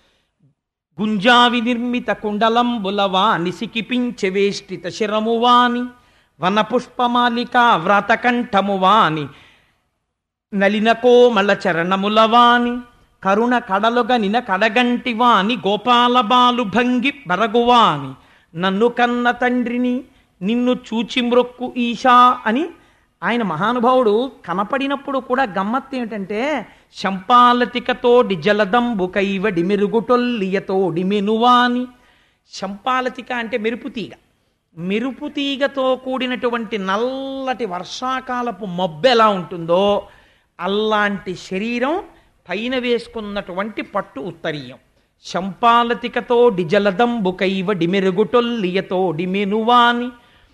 Speaker 1: గుంజావి నిర్మిత కుండలంబులవాని సికిపించె వేష్టిత శిరమువాని వన పుష్పమాలిక వ్రతకంఠమువాని నలినకోమల చరణములవాని కరుణ కడలుగనిన కడగంటివాని గోపాల బాలు భంగి బరగువాని నన్ను కన్న తండ్రిని నిన్ను చూచి మ్రొక్కు ఈశా అని ఆయన మహానుభావుడు కనపడినప్పుడు కూడా గమ్మత్తు ఏమిటంటే శంపాలతికతోడి జలదంబు కైవడి మెరుగుటొల్లియతోడి మెనువాని శంపాలతిక అంటే మెరుపు తీగ మెరుపు తీగతో కూడినటువంటి నల్లటి వర్షాకాలపు మబ్బు ఎలా ఉంటుందో అలాంటి శరీరం పైన వేసుకున్నటువంటి పట్టు ఉత్తరీయం శంపాలతికతో డిజలదంబు కైవ డిమెరుగుటొల్లియతో డిమెనువాని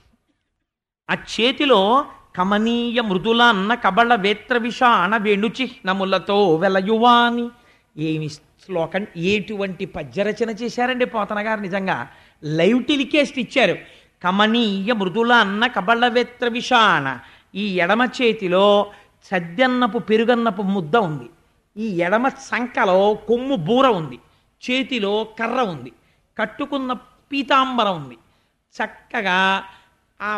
Speaker 1: ఆ చేతిలో కమనీయ మృదుల అన్న కబళ వేత్ర విషాణ వేణుచిహ్నములతో వెలయువాని ఏమి శ్లోకం ఏటువంటి పద్యరచన చేశారండి పోతన గారు నిజంగా లైవ్ టెలికేస్ట్ ఇచ్చారు కమనీయ మృదుల అన్న కబళ వేత్ర విషాణ ఈ ఎడమ చేతిలో సద్యన్నపు పెరుగన్నపు ముద్ద ఉంది ఈ ఎడమ సంకలో కొమ్ము బూర ఉంది చేతిలో కర్ర ఉంది కట్టుకున్న పీతాంబరం ఉంది చక్కగా ఆ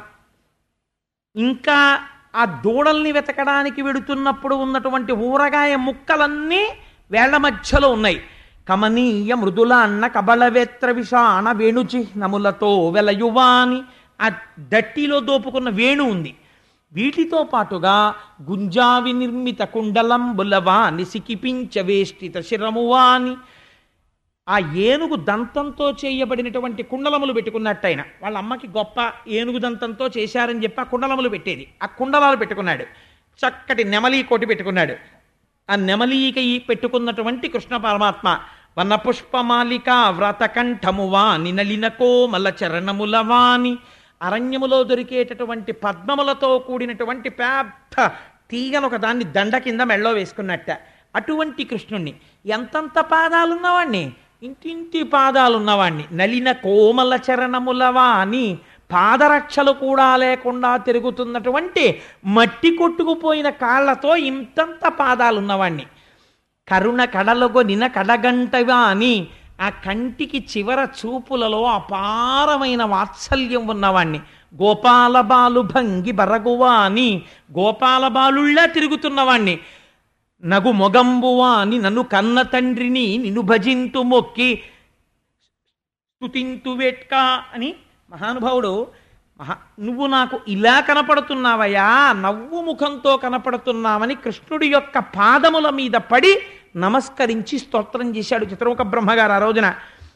Speaker 1: ఇంకా ఆ దూడల్ని వెతకడానికి వెడుతున్నప్పుడు ఉన్నటువంటి ఊరగాయ ముక్కలన్నీ వేళ్ల మధ్యలో ఉన్నాయి కమనీయ మృదుల అన్న కబళవేత్ర విషాణ వేణుచిహ్నములతో వెలయువాని ఆ దట్టిలో దోపుకున్న వేణు ఉంది వీటితో పాటుగా గుంజావి నిర్మిత కుండలంబులవాని సికిపించ వేష్టిత శిరమువాని ఆ ఏనుగు దంతంతో చేయబడినటువంటి కుండలములు పెట్టుకున్నట్టు ఆయన వాళ్ళ అమ్మకి గొప్ప ఏనుగు దంతంతో చేశారని చెప్పి ఆ కుండలములు పెట్టేది ఆ కుండలాలు పెట్టుకున్నాడు చక్కటి నెమలి కోటి పెట్టుకున్నాడు ఆ నెమలీక ఈ పెట్టుకున్నటువంటి కృష్ణ పరమాత్మ వన పుష్పమాలిక వ్రతకంఠమువా నినలిన కోమల చరణములవాని అరణ్యములో దొరికేటటువంటి పద్మములతో కూడినటువంటి పెద్ద తీగను ఒక దాన్ని దండ కింద మెళ్ళో వేసుకున్నట్ట అటువంటి కృష్ణుణ్ణి ఎంతంత పాదాలున్నవాణ్ణి ఇంటింటి పాదాలున్నవాణ్ణి నలిన కోమల చరణములవా అని పాదరక్షలు కూడా లేకుండా తిరుగుతున్నటువంటి మట్టి కొట్టుకుపోయిన కాళ్లతో ఇంతంత పాదాలున్నవాణ్ణి కరుణ కడలగొనిన కడగంటవా అని ఆ కంటికి చివర చూపులలో అపారమైన వాత్సల్యం ఉన్నవాణ్ణి గోపాల బాలు భంగి బరగువా అని గోపాల బాలుళ్ళా తిరుగుతున్నవాణ్ణి నగు మొగంబువా అని నన్ను కన్న తండ్రిని నిన్ను భజింతు మొక్కి స్తుతింతు వేట్కా అని మహానుభావుడు మహా నువ్వు నాకు ఇలా కనపడుతున్నావయ్యా నవ్వు ముఖంతో కనపడుతున్నావని కృష్ణుడి యొక్క పాదముల మీద పడి నమస్కరించి స్తోత్రం చేశాడు చిత్రముఖ బ్రహ్మగారు ఆ రోజున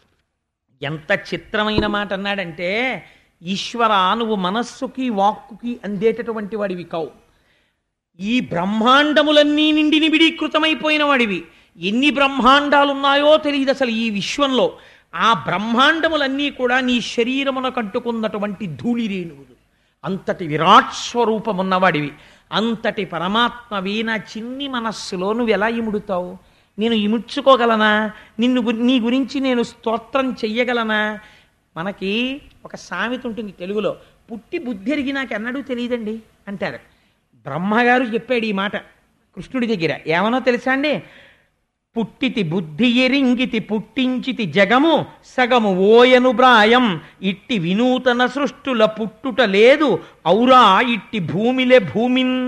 Speaker 1: ఎంత చిత్రమైన మాట అన్నాడంటే ఈశ్వర నువ్వు మనస్సుకి వాక్కుకి అందేటటువంటి వాడివి కావు ఈ బ్రహ్మాండములన్నీ నిండి నిబిడీకృతమైపోయిన వాడివి ఎన్ని బ్రహ్మాండాలున్నాయో తెలియదు అసలు ఈ విశ్వంలో ఆ బ్రహ్మాండములన్నీ కూడా నీ శరీరమున కంటుకున్నటువంటి ధూళి రేణువులు అంతటి విరాట్ స్వరూపమున్నవాడివి అంతటి పరమాత్మవి నా చిన్ని మనస్సులో నువ్వు ఎలా ఇముడుతావు నేను ఇముడ్చుకోగలనా నిన్ను గు- నీ గురించి నేను స్తోత్రం చెయ్యగలనా మనకి ఒక సామెత ఉంటుంది తెలుగులో పుట్టి బుద్ధి ఎరిగి నాకు ఎన్నడూ తెలియదండి అంటారు బ్రహ్మగారు చెప్పాడు ఈ మాట కృష్ణుడి దగ్గర ఏమనో తెలుసా అండి పుట్టితి బుద్ధి ఎరింగితి పుట్టించితి జగము సగము ఓయను బ్రాయం ఇట్టి వినూతన సృష్టుల పుట్టుట లేదు ఔరా ఇట్టి భూమిలే భూమిన్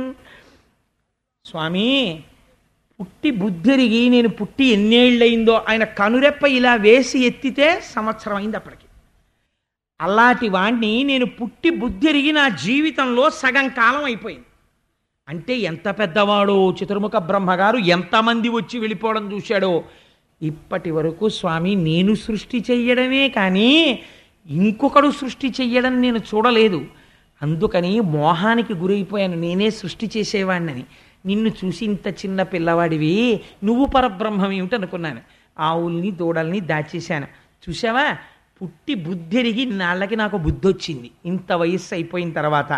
Speaker 1: స్వామి పుట్టి బుద్ధిరిగి నేను పుట్టి ఎన్నేళ్ళయిందో ఆయన కనురెప్ప ఇలా వేసి ఎత్తితే సంవత్సరం అయింది అప్పటికి అలాంటి వాణ్ణి నేను పుట్టి బుద్ధిరిగి నా జీవితంలో సగం కాలం అయిపోయింది అంటే ఎంత పెద్దవాడో చతుర్ముఖ బ్రహ్మగారు ఎంతమంది వచ్చి వెళ్ళిపోవడం చూశాడో ఇప్పటి వరకు స్వామి నేను సృష్టి చెయ్యడమే కానీ ఇంకొకడు సృష్టి చెయ్యడం నేను చూడలేదు అందుకని మోహానికి గురైపోయాను నేనే సృష్టి చేసేవాడినని నిన్ను చూసి ఇంత చిన్న పిల్లవాడివి నువ్వు పరబ్రహ్మం ఏమిటి అనుకున్నాను ఆవుల్ని దూడల్ని దాచేశాను చూసావా పుట్టి బుద్ధిరిగి నాళ్ళకి నాకు బుద్ధి వచ్చింది ఇంత వయస్సు అయిపోయిన తర్వాత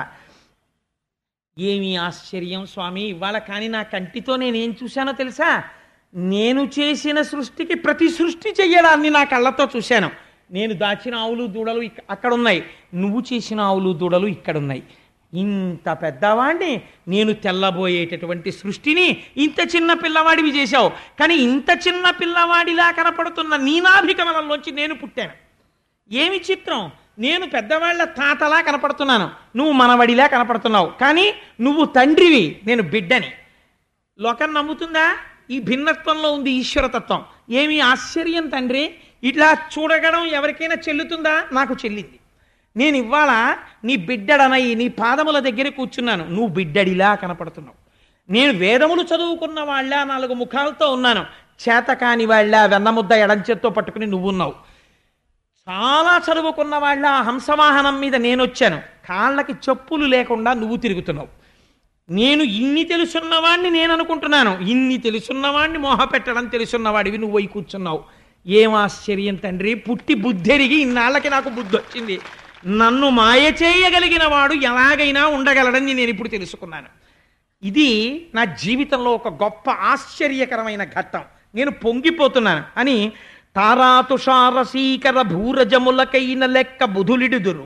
Speaker 1: ఏమి ఆశ్చర్యం స్వామి ఇవాళ కానీ నా కంటితో నేనేం చూశానో తెలుసా నేను చేసిన సృష్టికి ప్రతి సృష్టి చెయ్యడాన్ని నా కళ్ళతో చూశాను నేను దాచిన ఆవులు దూడలు ఇక్క- అక్కడ ఉన్నాయి నువ్వు చేసిన ఆవులు దూడలు ఇక్కడ ఉన్నాయి ఇంత పెద్దవాడిని నేను తెల్లబోయేటటువంటి సృష్టిని ఇంత చిన్న పిల్లవాడివి చేశావు కానీ ఇంత చిన్న పిల్లవాడిలా కనపడుతున్న నీ నాభికమలంలోంచి నేను పుట్టాను ఏమి చిత్రం నేను పెద్దవాళ్ల తాతలా కనపడుతున్నాను నువ్వు మనవడిలా కనపడుతున్నావు కానీ నువ్వు తండ్రివి నేను బిడ్డని లోకం నమ్ముతుందా ఈ భిన్నత్వంలో ఉంది ఈశ్వరతత్వం ఏమి ఆశ్చర్యం తండ్రి ఇట్లా చూడగడం ఎవరికైనా చెల్లుతుందా నాకు చెల్లింది నేను ఇవాళ నీ బిడ్డడనై నీ పాదముల దగ్గర కూర్చున్నాను నువ్వు బిడ్డడిలా కనపడుతున్నావు నేను వేదములు చదువుకున్న వాళ్ళ నాలుగు ముఖాలతో ఉన్నాను చేతకాని వాళ్ళ వెన్నముద్ద ఎడంచేత్తో పట్టుకుని నువ్వున్నావు చాలా చదువుకున్న వాళ్ళ హంసవాహనం మీద నేను వచ్చాను కాళ్ళకి చెప్పులు లేకుండా నువ్వు తిరుగుతున్నావు నేను ఇన్ని తెలుసున్నవాడిని నేను అనుకుంటున్నాను ఇన్ని తెలుసున్నవాడిని మోహ పెట్టడం తెలుసున్నవాడివి నువ్వు పోయి కూర్చున్నావు ఏం ఆశ్చర్యం తండ్రి పుట్టి బుద్ధెరిగి ఇన్నాళ్ళకి నాకు బుద్ధి వచ్చింది నన్ను మాయ చేయగలిగిన వాడు ఎలాగైనా ఉండగలడని నేను ఇప్పుడు తెలుసుకున్నాను ఇది నా జీవితంలో ఒక గొప్ప ఆశ్చర్యకరమైన ఘట్టం నేను పొంగిపోతున్నాను అని తారాతుషారసీకర భూరజములకైన లెక్క బుధులిడుదురు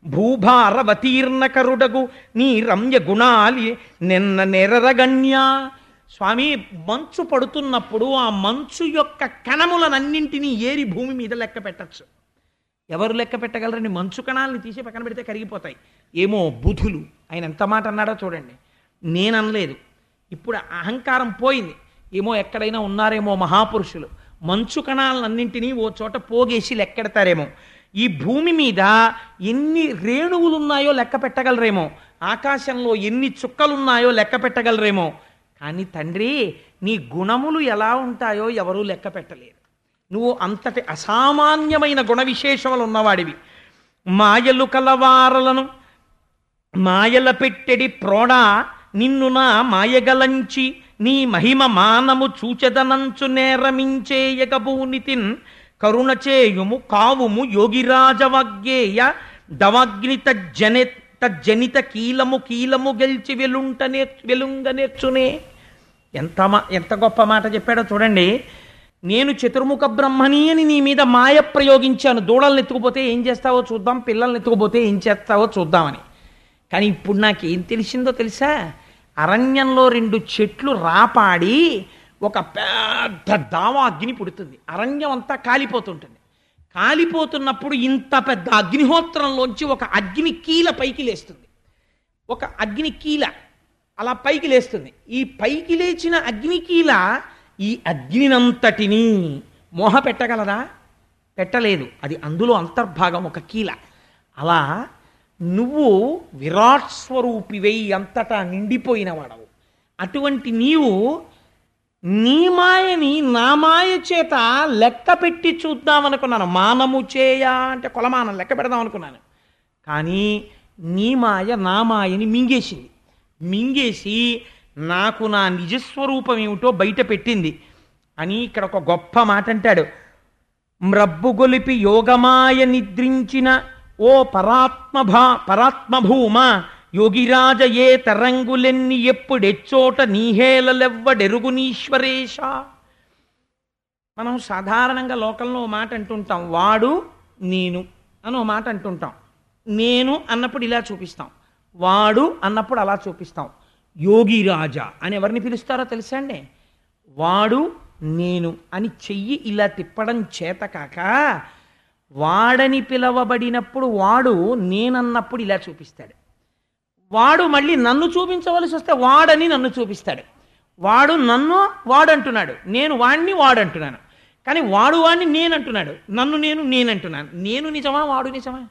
Speaker 1: భూభారవతీర్ణకరుడగు నీ రమ్య గుణాలి నిన్న నెరరగణ్య స్వామి మంచు పడుతున్నప్పుడు ఆ మంచు యొక్క కణములనన్నింటినీ ఏరి భూమి మీద లెక్క పెట్టచ్చు ఎవరు లెక్క పెట్టగలరని మంచు కణాలని తీసి పక్కన పెడితే కరిగిపోతాయి ఏమో బుధులు ఆయన ఎంత మాట అన్నాడో చూడండి నేను అనలేదు ఇప్పుడు అహంకారం పోయింది ఏమో ఎక్కడైనా ఉన్నారేమో మహాపురుషులు మంచు కణాలన్నింటినీ ఓ చోట పోగేసి లెక్కెడతారేమో ఈ భూమి మీద ఎన్ని రేణువులు ఉన్నాయో లెక్క పెట్టగలరేమో ఆకాశంలో ఎన్ని చుక్కలున్నాయో లెక్క పెట్టగలరేమో కానీ తండ్రి నీ గుణములు ఎలా ఉంటాయో ఎవరూ లెక్క పెట్టలేరు నువ్వు అంతటి అసామాన్యమైన గుణ విశేషములు ఉన్నవాడివి మాయలు కలవారలను మాయల పెట్టెడి ప్రోడ నిన్ను నా మాయగలంచి నీ మహిమ మానము చూచెదనంచు నేరమించేయగబూనితిన్ కరుణ చేయుము కావుము యోగిరాజవగ్గేయ దవగ్ని తజ్జని తజ్జనిత కీలము కీలము గెల్చి వెలుంట నే వెలుంగ నేర్చునే ఎంత మా ఎంత గొప్ప మాట చెప్పాడో చూడండి నేను చతుర్ముఖ బ్రహ్మని అని నీ మీద మాయ ప్రయోగించాను దూడల్ని ఎత్తుకుపోతే ఏం చేస్తావో చూద్దాం పిల్లల్ని ఎత్తుకుపోతే ఏం చేస్తావో చూద్దామని కానీ ఇప్పుడు నాకేం తెలిసిందో తెలుసా అరణ్యంలో రెండు చెట్లు రాపాడి ఒక పెద్ద దావా అగ్ని పుడుతుంది అరణ్యం అంతా కాలిపోతుంటుంది కాలిపోతున్నప్పుడు ఇంత పెద్ద అగ్నిహోత్రంలోంచి ఒక అగ్ని కీల పైకి లేస్తుంది ఒక అగ్ని కీల అలా పైకి లేస్తుంది ఈ పైకి లేచిన అగ్నికీల ఈ అగ్నినంతటిని మోహ పెట్టగలదా పెట్టలేదు అది అందులో అంతర్భాగం ఒక కీల అలా నువ్వు విరాట్ స్వరూపివై అంతటా నిండిపోయిన వాడవు అటువంటి నీవు నీ మాయని నా మాయ చేత లెక్క పెట్టి చూద్దామనుకున్నాను మానము చేయ అంటే కొలమానం లెక్క పెడదాం అనుకున్నాను కానీ నీ మాయ నా మాయని మింగేసింది మింగేసి నాకు నా నిజస్వరూపం ఏమిటో బయట పెట్టింది అని ఇక్కడ ఒక గొప్ప మాట అంటాడు మ్రబ్బుగొలిపి యోగమాయ నిద్రించిన ఓ పరాత్మభా పరాత్మభూమ యోగిరాజ ఏ తరంగులెన్ని ఎప్పుడెచ్చోట నీహేలలెవ్వడెరుగునీశ్వరేశ మనం సాధారణంగా లోకంలో ఓ మాట అంటుంటాం వాడు నేను అని ఓ మాట అంటుంటాం నేను అన్నప్పుడు ఇలా చూపిస్తాం వాడు అన్నప్పుడు అలా చూపిస్తాం యోగిరాజ అని ఎవరిని పిలుస్తారో తెలుసా అండి వాడు నేను అని చెయ్యి ఇలా తిప్పడం చేత కాక వాడని పిలవబడినప్పుడు వాడు నేనన్నప్పుడు ఇలా చూపిస్తాడు వాడు మళ్ళీ నన్ను చూపించవలసి వస్తే వాడని నన్ను చూపిస్తాడు వాడు నన్ను వాడు అంటున్నాడు నేను వాడిని వాడు అంటున్నాను కానీ వాడు వాడిని నేను అంటున్నాడు నన్ను నేను నేనంటున్నాను నేను నిజమా వాడు నిజమా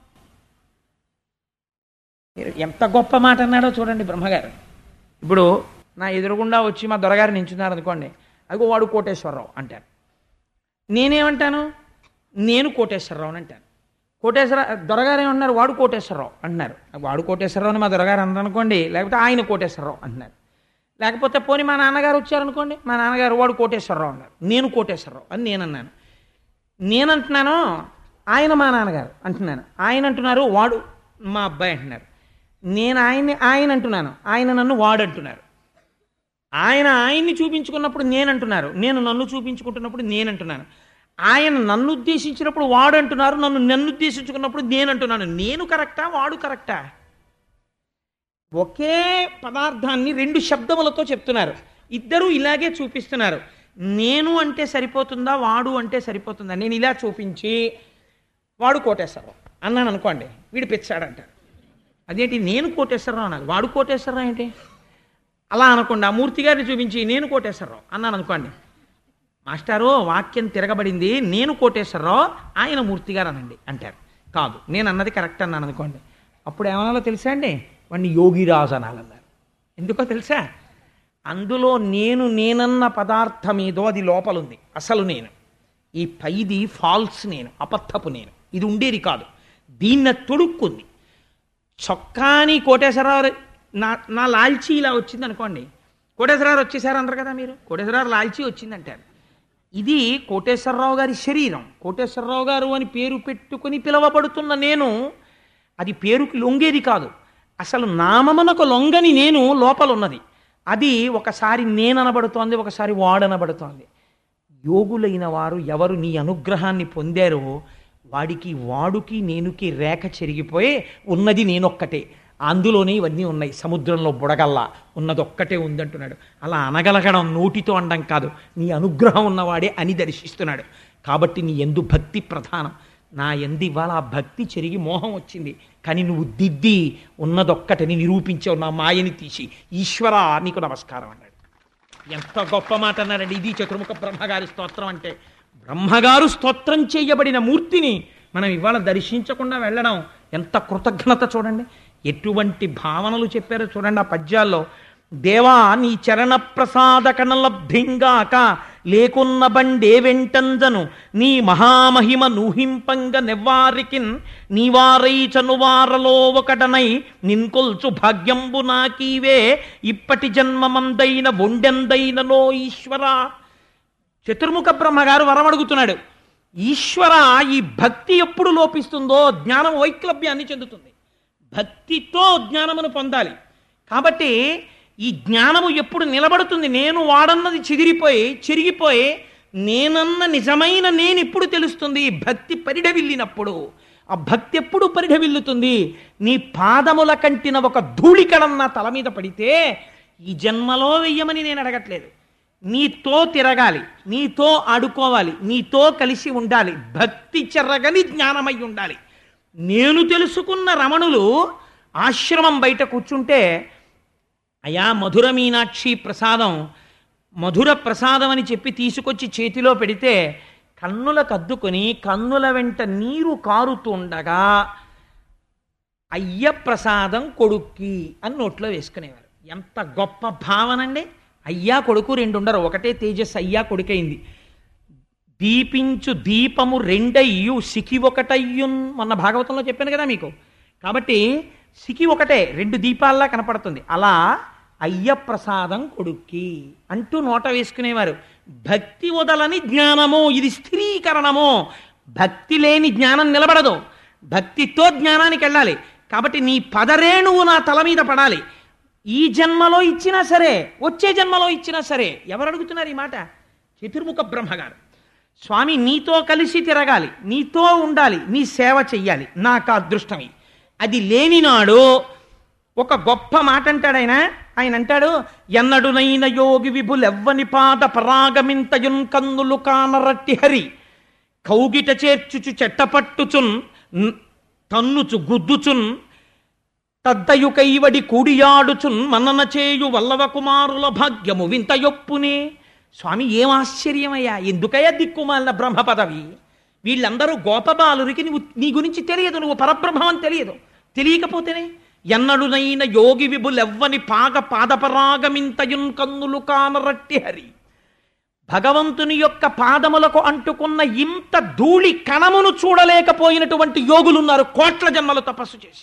Speaker 1: మీరు ఎంత గొప్ప మాట అన్నాడో చూడండి బ్రహ్మగారు ఇప్పుడు నా ఎదురుగుండా వచ్చి మా దొరగారు నించున్నారు అనుకోండి అదిగో వాడు కోటేశ్వరరావు అంటారు నేనేమంటాను నేను కోటేశ్వరరావు అని అంటాను కోటేశ్వర దొరగారు ఏమన్నారు వాడు కోటేశ్వరరావు అంటున్నారు వాడు కోటేశ్వరరావు అని మా దొరగారు అన్నారు అనుకోండి లేకపోతే ఆయన కోటేశ్వరరావు అంటున్నారు లేకపోతే పోనీ మా నాన్నగారు వచ్చారనుకోండి మా నాన్నగారు వాడు కోటేశ్వరరావు అన్నారు నేను కోటేశ్వరరావు అని నేను అన్నాను నేను అంటున్నాను ఆయన మా నాన్నగారు అంటున్నాను ఆయన అంటున్నారు వాడు మా అబ్బాయి అంటున్నారు నేను ఆయన్ని ఆయన అంటున్నాను ఆయన నన్ను వాడు అంటున్నారు ఆయన ఆయన్ని చూపించుకున్నప్పుడు నేను అంటున్నారు నేను నన్ను చూపించుకుంటున్నప్పుడు నేను అంటున్నాను ఆయన నన్ను ఉద్దేశించినప్పుడు వాడు అంటున్నారు నన్ను నన్ను ఉద్దేశించుకున్నప్పుడు నేను అంటున్నాను నేను కరెక్టా వాడు కరెక్టా ఒకే పదార్థాన్ని రెండు శబ్దములతో చెప్తున్నారు ఇద్దరు ఇలాగే చూపిస్తున్నారు నేను అంటే సరిపోతుందా వాడు అంటే సరిపోతుందా నేను ఇలా చూపించి వాడు కోటేశ్వరరావు అన్నాను అనుకోండి వీడు పిచ్చాడంటారు అదేంటి నేను కోటేశ్వరరావు అనాలి వాడు కోటేశ్వరరావు ఏంటి అలా అనకుండా మూర్తి గారిని చూపించి నేను కోటేశ్వరరావు అన్నాను అనుకోండి మాస్టారు వాక్యం తిరగబడింది నేను కోటేశ్వరరావు ఆయన మూర్తి గారు అనండి అంటారు కాదు నేను అన్నది కరెక్ట్ అన్నాను అనుకోండి అప్పుడు ఏమనాలో తెలుసా అండి వాడిని యోగిరాజు అనాలన్నారు ఎందుకో తెలుసా అందులో నేను నేనన్న పదార్థం ఏదో అది లోపలుంది అసలు నేను ఈ పైది ఫాల్స్ నేను అబద్ధపు నేను ఇది ఉండేది కాదు దీన్ని తొడుక్కుంది చొక్కాని కోటేశ్వరరావు నా నా లాల్చీ ఇలా వచ్చింది అనుకోండి కోటేశ్వరరావు వచ్చేసారు అంటారు కదా మీరు కోటేశ్వరరావు లాల్చీ వచ్చిందంటారు ఇది కోటేశ్వరరావు గారి శరీరం కోటేశ్వరరావు గారు అని పేరు పెట్టుకుని పిలవబడుతున్న నేను అది పేరుకి లొంగేది కాదు అసలు నామమునకు లొంగని నేను లోపల ఉన్నది అది ఒకసారి నేననబడుతోంది ఒకసారి వాడనబడుతోంది యోగులైన వారు ఎవరు నీ అనుగ్రహాన్ని పొందారో వాడికి వాడుకి నేనుకి రేఖ చెరిగిపోయి ఉన్నది నేనొక్కటే అందులోనే ఇవన్నీ ఉన్నాయి సముద్రంలో బుడగల్లా ఉన్నదొక్కటే ఉందంటున్నాడు అలా అనగలగడం నోటితో అనడం కాదు నీ అనుగ్రహం ఉన్నవాడే అని దర్శిస్తున్నాడు కాబట్టి నీ ఎందు భక్తి ప్రధానం నా ఎందు ఇవాళ ఆ భక్తి చెరిగి మోహం వచ్చింది కానీ నువ్వు దిద్ది ఉన్నదొక్కటని నిరూపించావు నా మాయని తీసి ఈశ్వర నీకు నమస్కారం అన్నాడు ఎంత గొప్ప మాట అన్నారండి ఇది చతుర్ముఖ బ్రహ్మగారి స్తోత్రం అంటే బ్రహ్మగారు స్తోత్రం చేయబడిన మూర్తిని మనం ఇవాళ దర్శించకుండా వెళ్ళడం ఎంత కృతజ్ఞత చూడండి ఎటువంటి భావనలు చెప్పారో చూడండి ఆ పద్యాల్లో దేవా నీ చరణ ప్రసాద కనలబ్ధింగాక లేకున్న బండే వెంటంజను నీ మహామహిమ నూహింపంగ నెవ్వారికిన్ నీవారై చనువారలో ఒకటనై నిన్కొల్చు భాగ్యంబు నాకీవే ఇప్పటి జన్మమందైన ఒండెందైనలో ఈశ్వరా చతుర్ముఖ బ్రహ్మగారు వరం అడుగుతున్నాడు ఈశ్వర ఈ భక్తి ఎప్పుడు లోపిస్తుందో జ్ఞానం వైక్లభ్యాన్ని చెందుతుంది భక్తితో జ్ఞానమును పొందాలి కాబట్టి ఈ జ్ఞానము ఎప్పుడు నిలబడుతుంది నేను వాడన్నది చెదిరిపోయి చెరిగిపోయి నేనన్న నిజమైన నేను ఇప్పుడు తెలుస్తుంది భక్తి పరిఢవిల్లినప్పుడు ఆ భక్తి ఎప్పుడు పరిఢవిల్లుతుంది నీ పాదముల కంటిన ఒక ధూళికడం నా తల మీద పడితే ఈ జన్మలో వెయ్యమని నేను అడగట్లేదు నీతో తిరగాలి నీతో ఆడుకోవాలి నీతో కలిసి ఉండాలి భక్తి చెరగని జ్ఞానమై ఉండాలి నేను తెలుసుకున్న రమణులు ఆశ్రమం బయట కూర్చుంటే అయా మధుర మీనాక్షి ప్రసాదం మధుర ప్రసాదం అని చెప్పి తీసుకొచ్చి చేతిలో పెడితే కన్నులకు అద్దుకొని కన్నుల వెంట నీరు కారుతుండగా అయ్య ప్రసాదం కొడుక్కి అని నోట్లో వేసుకునేవారు ఎంత గొప్ప భావనండి అయ్యా కొడుకు రెండు ఉండరు ఒకటే తేజస్ అయ్యా కొడుకైంది దీపించు దీపము రెండయ్యు సికి ఒకటయ్యున్ మొన్న భాగవతంలో చెప్పాను కదా మీకు కాబట్టి సికి ఒకటే రెండు దీపాల్లా కనపడుతుంది అలా అయ్య ప్రసాదం కొడుక్కి అంటూ నోట వేసుకునేవారు భక్తి వదలని జ్ఞానము ఇది స్థిరీకరణము భక్తి లేని జ్ఞానం నిలబడదు భక్తితో జ్ఞానానికి వెళ్ళాలి కాబట్టి నీ పదరేణువు నా తల మీద పడాలి ఈ జన్మలో ఇచ్చినా సరే వచ్చే జన్మలో ఇచ్చినా సరే ఎవరు అడుగుతున్నారు ఈ మాట చతుర్ముఖ బ్రహ్మగారు స్వామి నీతో కలిసి తిరగాలి నీతో ఉండాలి నీ సేవ చెయ్యాలి నాకు అదృష్టమి అది లేనినాడు ఒక గొప్ప మాట అంటాడు ఆయన ఆయన అంటాడు ఎన్నడునైన యోగి విభులెవ్వని పాద పరాగమింతయున్ కన్నులు కానరట్టి హరి కౌగిట చేర్చుచు చెట్టపట్టుచున్ న్- తన్నుచు గుద్దుచున్ తద్దయు కైవడి కూడియాడుచున్ మన్నన చేయు వల్లవ కుమారుల భాగ్యము వింత యొప్పునే స్వామి ఏం ఆశ్చర్యమయ్యా ఎందుకయ్యా దిక్కుమాలిన బ్రహ్మ పదవి వీళ్ళందరూ గోపబాలురికి నువ్వు నీ గురించి తెలియదు నువ్వు పరబ్రహ్మం అని తెలియదు తెలియకపోతేనే ఎన్నడునైన యోగి విభులెవ్వని పాగ పాదపరాగమింతయున్ కన్నులు కానరట్టి హరి భగవంతుని యొక్క పాదములకు అంటుకున్న ఇంత ధూళి కణమును చూడలేకపోయినటువంటి యోగులున్నారు కోట్ల జన్మలు తపస్సు చేసి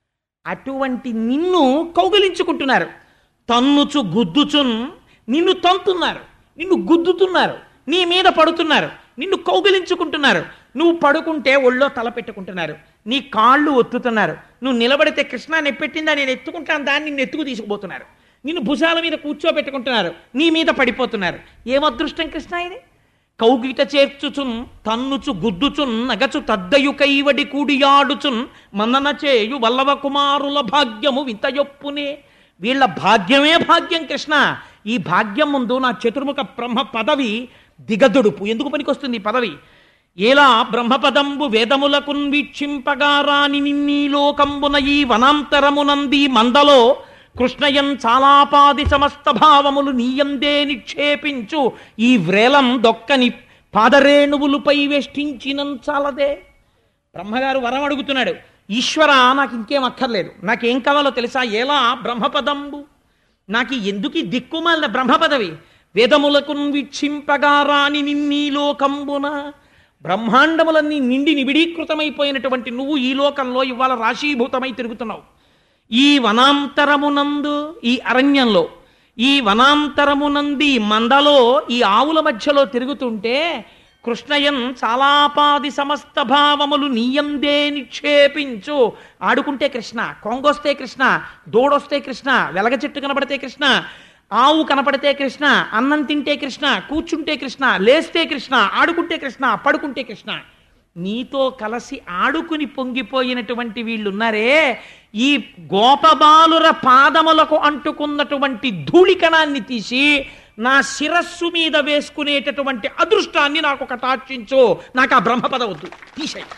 Speaker 1: అటువంటి నిన్ను కౌగిలించుకుంటున్నారు తన్నుచు గుద్దుచున్ నిన్ను తంతున్నారు నిన్ను గుద్దుతున్నారు నీ మీద పడుతున్నారు నిన్ను కౌగిలించుకుంటున్నారు నువ్వు పడుకుంటే ఒళ్ళో తల పెట్టుకుంటున్నారు నీ కాళ్ళు ఒత్తుతున్నారు నువ్వు నిలబడితే కృష్ణ నెప్పెట్టిందా నేను ఎత్తుకుంటాను దాన్ని నిన్ను ఎత్తుకు తీసుకుపోతున్నారు నిన్ను భుజాల మీద కూర్చోబెట్టుకుంటున్నారు నీ మీద పడిపోతున్నారు ఏం అదృష్టం కృష్ణ ఇది కౌగిట చేర్చుచున్ తన్నుచు గుద్దుచున్ నగచు తద్దయు కైవడి కూడియాడుచున్ మన్నన చేయు వల్లవ కుమారుల భాగ్యము వింతయొప్పునే వీళ్ళ భాగ్యమే భాగ్యం కృష్ణ ఈ భాగ్యం ముందు నా చతుర్ముఖ బ్రహ్మ పదవి దిగదుడుపు ఎందుకు పనికొస్తుంది ఈ పదవి ఏలా బ్రహ్మపదంబు వేదములకున్ వీక్షింపగా రాని నిన్నీ లోకంబున ఈ వనాంతరమునంది మందలో కృష్ణయం చాలాపాది సమస్త భావములు నీయందే నిక్షేపించు ఈ వ్రేలం దొక్కని పాదరేణువులపై వేష్టించినం చాలదే బ్రహ్మగారు వరం అడుగుతున్నాడు ఈశ్వర నాకు ఇంకేం అక్కర్లేదు నాకేం కావాలో తెలుసా ఎలా బ్రహ్మపదంబు నాకు ఎందుకు ఈ దిక్కుమాలిన బ్రహ్మపదవి వేదములకు వీక్షింపగా రాని నిన్నీ లోకంబున బ్రహ్మాండములన్నీ నిండి నిబిడీకృతమైపోయినటువంటి నువ్వు ఈ లోకంలో ఇవాళ రాశీభూతమై తిరుగుతున్నావు ఈ వనాంతరమునందు ఈ అరణ్యంలో ఈ వనాంతరమునంది మందలో ఈ ఆవుల మధ్యలో తిరుగుతుంటే కృష్ణయన్ చాలాపాది సమస్త భావములు నీయందే నిక్షేపించు ఆడుకుంటే కృష్ణ కొంగొస్తే కృష్ణ దూడొస్తే కృష్ణ వెలగ చెట్టు కనబడితే కృష్ణ ఆవు కనపడితే కృష్ణ అన్నం తింటే కృష్ణ కూర్చుంటే కృష్ణ లేస్తే కృష్ణ ఆడుకుంటే కృష్ణ పడుకుంటే కృష్ణ నీతో కలిసి ఆడుకుని పొంగిపోయినటువంటి వీళ్ళున్నారే ఈ గోపబాలుర పాదములకు అంటుకున్నటువంటి ధూళికణాన్ని తీసి నా శిరస్సు మీద వేసుకునేటటువంటి అదృష్టాన్ని నాకు కటాక్షించు నాకు ఆ బ్రహ్మపద వద్దు తీసేయి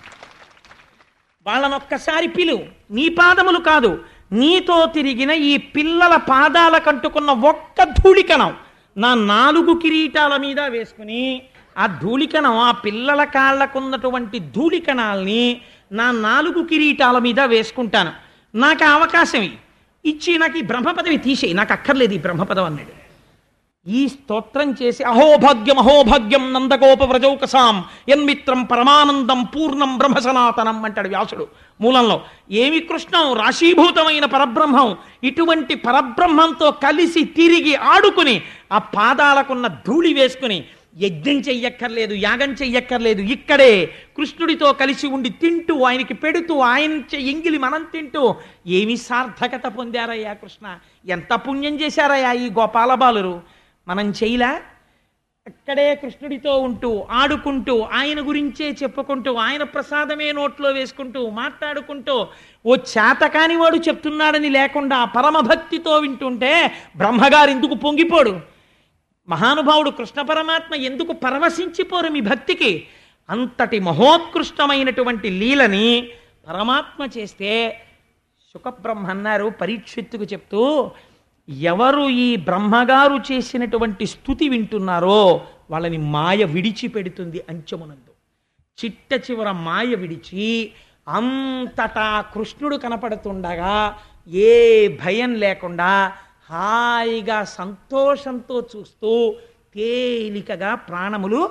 Speaker 1: వాళ్ళని ఒక్కసారి పిలు నీ పాదములు కాదు నీతో తిరిగిన ఈ పిల్లల పాదాలకు అంటుకున్న ఒక్క ధూళికణం నా నాలుగు కిరీటాల మీద వేసుకుని ఆ ధూళికణం ఆ పిల్లల కాళ్ళకున్నటువంటి ధూళికణాల్ని నా నాలుగు కిరీటాల మీద వేసుకుంటాను నాకు ఆ అవకాశం ఇయ్యి. ఇచ్చి నాకు ఈ బ్రహ్మపదవి తీసేయి నాకు అక్కర్లేదు ఈ బ్రహ్మపదం అన్నాడు ఈ స్తోత్రం చేసి అహోభాగ్యం అహోభాగ్యం నందగోప వ్రజౌకసాం యన్మిత్రం పరమానందం పూర్ణం బ్రహ్మ సనాతనం అంటాడు వ్యాసుడు మూలంలో ఏమి కృష్ణం రాశీభూతమైన పరబ్రహ్మం ఇటువంటి పరబ్రహ్మంతో కలిసి తిరిగి ఆడుకుని ఆ పాదాలకున్న ధూళి వేసుకుని యజ్ఞం చెయ్యక్కర్లేదు యాగం చెయ్యక్కర్లేదు ఇక్కడే కృష్ణుడితో కలిసి ఉండి తింటూ ఆయనకి పెడుతూ ఆయన చె- ఎంగిలి మనం తింటూ ఏమి సార్థకత పొందారయ్యా కృష్ణ ఎంత పుణ్యం చేశారయ్యా ఈ గోపాల బాలురు మనం చేయలా అక్కడే కృష్ణుడితో ఉంటూ ఆడుకుంటూ ఆయన గురించే చెప్పుకుంటూ ఆయన ప్రసాదమే నోట్లో వేసుకుంటూ మాట్లాడుకుంటూ ఓ చేతకాని వాడు చెప్తున్నాడని లేకుండా పరమభక్తితో వింటుంటే బ్రహ్మగారు ఎందుకు పొంగిపోడు మహానుభావుడు కృష్ణ పరమాత్మ ఎందుకు పరవశించిపోరు మీ భక్తికి అంతటి మహోత్కృష్టమైనటువంటి లీలని పరమాత్మ చేస్తే సుఖబ్రహ్మ అన్నారు పరీక్షిత్తుకు చెప్తూ ఎవరు ఈ బ్రహ్మగారు చేసినటువంటి స్థుతి వింటున్నారో వాళ్ళని మాయ విడిచిపెడుతుంది అంచమునందు చిట్ట చివర మాయ విడిచి అంతటా కృష్ణుడు కనపడుతుండగా ఏ భయం లేకుండా హాయిగా సంతోషంతో చూస్తూ తేలికగా ప్రాణములు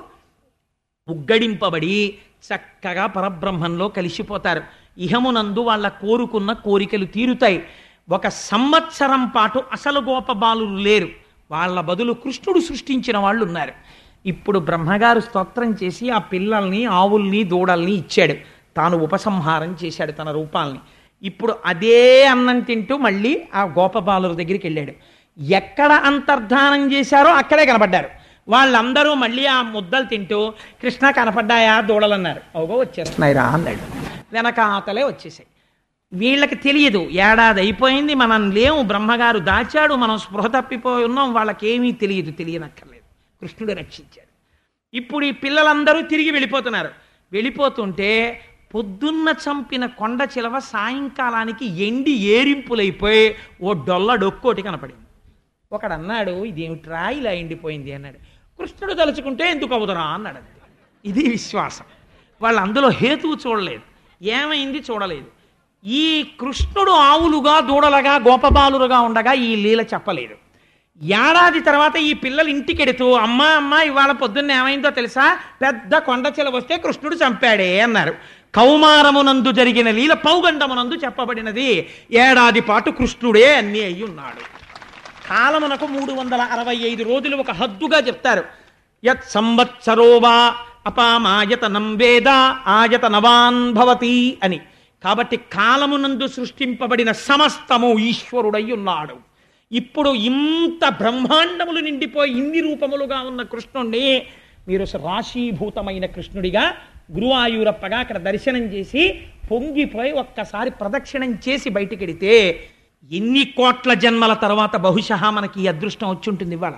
Speaker 1: ఉగ్గడింపబడి చక్కగా పరబ్రహ్మంలో కలిసిపోతారు ఇహమునందు వాళ్ళ కోరుకున్న కోరికలు తీరుతాయి ఒక సంవత్సరం పాటు అసలు గోపబాలులు లేరు వాళ్ళ బదులు కృష్ణుడు సృష్టించిన వాళ్ళు ఉన్నారు ఇప్పుడు బ్రహ్మగారు స్తోత్రం చేసి ఆ పిల్లల్ని ఆవుల్ని దూడల్ని ఇచ్చాడు తాను ఉపసంహారం చేశాడు తన రూపాల్ని ఇప్పుడు అదే అన్నం తింటూ మళ్ళీ ఆ గోపబాలుల దగ్గరికి వెళ్ళాడు ఎక్కడ అంతర్ధానం చేశారో అక్కడే కనపడ్డారు వాళ్ళందరూ మళ్ళీ ఆ ముద్దలు తింటూ కృష్ణ కనపడ్డాయా దూడలన్నారు ఓగో వచ్చేస్తున్నాయి రా అన్నాడు వెనకాతలే వచ్చేసాయి వీళ్ళకి తెలియదు ఏడాది అయిపోయింది మనం లేము బ్రహ్మగారు దాచాడు మనం స్పృహ తప్పిపోయి ఉన్నాం వాళ్ళకేమీ తెలియదు తెలియనక్కర్లేదు కృష్ణుడు రక్షించాడు ఇప్పుడు ఈ పిల్లలందరూ తిరిగి వెళ్ళిపోతున్నారు వెళ్ళిపోతుంటే పొద్దున్న చంపిన కొండ చిలవ సాయంకాలానికి ఎండి ఏరింపులైపోయి ఓ డొల్ల డొక్కోటి కనపడింది ఒకడు అన్నాడు ఇదేమిట్రా ఇలా ఎండిపోయింది అన్నాడు కృష్ణుడు తలుచుకుంటే ఎందుకు అవుదరా అన్నాడు అంతే. ఇది విశ్వాసం వాళ్ళు అందులో హేతువు చూడలేదు ఏమైంది చూడలేదు ఈ కృష్ణుడు ఆవులుగా దూడలుగా గోపబాలులుగా ఉండగా ఈ లీల చెప్పలేదు ఏడాది తర్వాత ఈ పిల్లలు ఇంటికెడుతూ అమ్మా అమ్మ ఇవాళ పొద్దున్న ఏమైందో తెలుసా పెద్ద కొండ చిల వస్తే కృష్ణుడు చంపాడే అన్నారు కౌమారమునందు జరిగిన లీల పౌగండమునందు చెప్పబడినది ఏడాది పాటు కృష్ణుడే అన్ని అయి ఉన్నాడు కాలమునకు మూడు వందల అరవై ఐదు రోజులు ఒక హద్దుగా చెప్తారు యత్ సంవత్సరో వా అపామాయతనం వేద ఆయతనవాన్ భవతి అని కాబట్టి కాలమునందు సృష్టింపబడిన సమస్తము ఈశ్వరుడై ఉన్నాడు ఇప్పుడు ఇంత బ్రహ్మాండములు నిండిపోయి ఇన్ని రూపములుగా ఉన్న కృష్ణుణ్ణి మీరు రాశీభూతమైన కృష్ణుడిగా గురువాయూరప్పగా అక్కడ దర్శనం చేసి పొంగిపోయి ఒక్కసారి ప్రదక్షిణం చేసి బయటికెడితే ఎన్ని కోట్ల జన్మల తర్వాత బహుశా మనకి ఈ అదృష్టం వచ్చి ఉంటుంది ఇవాళ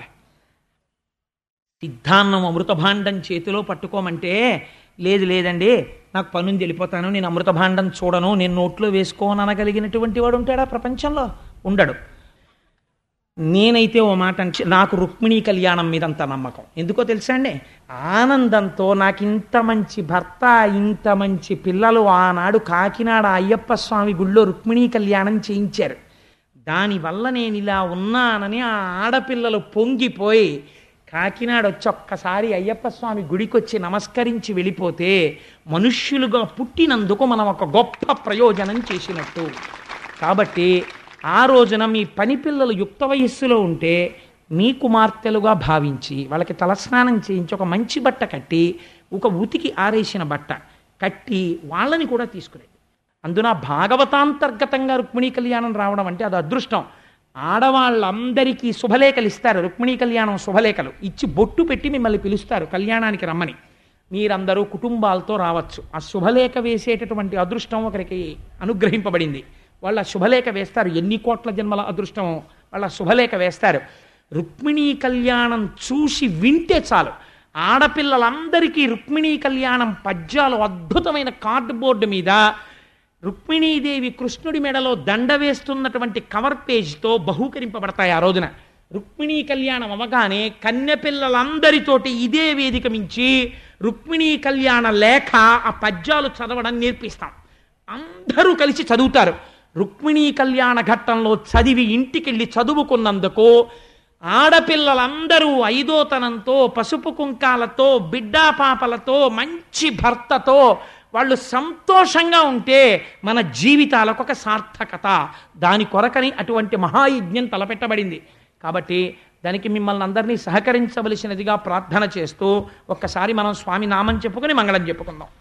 Speaker 1: సిద్ధాన్నం అమృతభాండం చేతిలో పట్టుకోమంటే లేదు లేదండి నాకు పనుంది వెళ్ళిపోతాను నేను అమృతభాండం చూడను నేను నోట్లో వేసుకోను అనగలిగినటువంటి వాడు ఉంటాడా ప్రపంచంలో ఉండడు నేనైతే ఓ మాట అంటే నాకు రుక్మిణీ కళ్యాణం మీద అంత నమ్మకం ఎందుకో తెలుసా అండి ఆనందంతో నాకు ఇంత మంచి భర్త ఇంత మంచి పిల్లలు ఆనాడు కాకినాడ అయ్యప్ప స్వామి గుళ్ళో రుక్మిణీ కళ్యాణం చేయించారు దానివల్ల నేను ఇలా ఉన్నానని ఆ ఆడపిల్లలు పొంగిపోయి కాకినాడ వచ్చి ఒక్కసారి అయ్యప్ప స్వామి గుడికి వచ్చి నమస్కరించి వెళ్ళిపోతే మనుష్యులుగా పుట్టినందుకు మనం ఒక గొప్ప ప్రయోజనం చేసినట్టు కాబట్టి ఆ రోజున మీ పని పిల్లలు యుక్త వయస్సులో ఉంటే మీ కుమార్తెలుగా భావించి వాళ్ళకి తలస్నానం చేయించి ఒక మంచి బట్ట కట్టి ఒక ఉతికి ఆరేసిన బట్ట కట్టి వాళ్ళని కూడా తీసుకురండి అందున భాగవతాంతర్గతంగా రుక్మిణీ కళ్యాణం రావడం అంటే అది అదృష్టం ఆడవాళ్ళందరికీ శుభలేఖలు ఇస్తారు రుక్మిణీ కళ్యాణం శుభలేఖలు ఇచ్చి బొట్టు పెట్టి మిమ్మల్ని పిలుస్తారు కళ్యాణానికి రమ్మని మీరందరూ కుటుంబాలతో రావచ్చు ఆ శుభలేఖ వేసేటటువంటి అదృష్టం ఒకరికి అనుగ్రహింపబడింది వాళ్ళ శుభలేఖ వేస్తారు ఎన్ని కోట్ల జన్మల అదృష్టం వాళ్ళ శుభలేఖ వేస్తారు రుక్మిణీ కళ్యాణం చూసి వింటే చాలు ఆడపిల్లలందరికీ రుక్మిణీ కళ్యాణం పద్యాలు అద్భుతమైన కార్డ్బోర్డు మీద రుక్మిణీదేవి కృష్ణుడి మెడలో దండ వేస్తున్నటువంటి కవర్ పేజ్తో బహూకరింపబడతాయి ఆ రోజున రుక్మిణీ కళ్యాణం అవగానే కన్యపిల్లలందరితోటి ఇదే వేదిక మించి రుక్మిణీ కళ్యాణ లేఖ ఆ పద్యాలు చదవడం నేర్పిస్తాం అందరూ కలిసి చదువుతారు రుక్మిణీ కళ్యాణ ఘట్టంలో చదివి ఇంటికెళ్ళి చదువుకున్నందుకు ఆడపిల్లలందరూ ఐదోతనంతో పసుపు కుంకాలతో బిడ్డా పాపలతో మంచి భర్తతో వాళ్ళు సంతోషంగా ఉంటే మన జీవితాలకు ఒక సార్థకత దాని కొరకని అటువంటి మహాయజ్ఞం తలపెట్టబడింది కాబట్టి దానికి మిమ్మల్ని అందరినీ సహకరించవలసినదిగా ప్రార్థన చేస్తూ ఒక్కసారి మనం స్వామి నామం చెప్పుకొని మంగళం చెప్పుకుందాం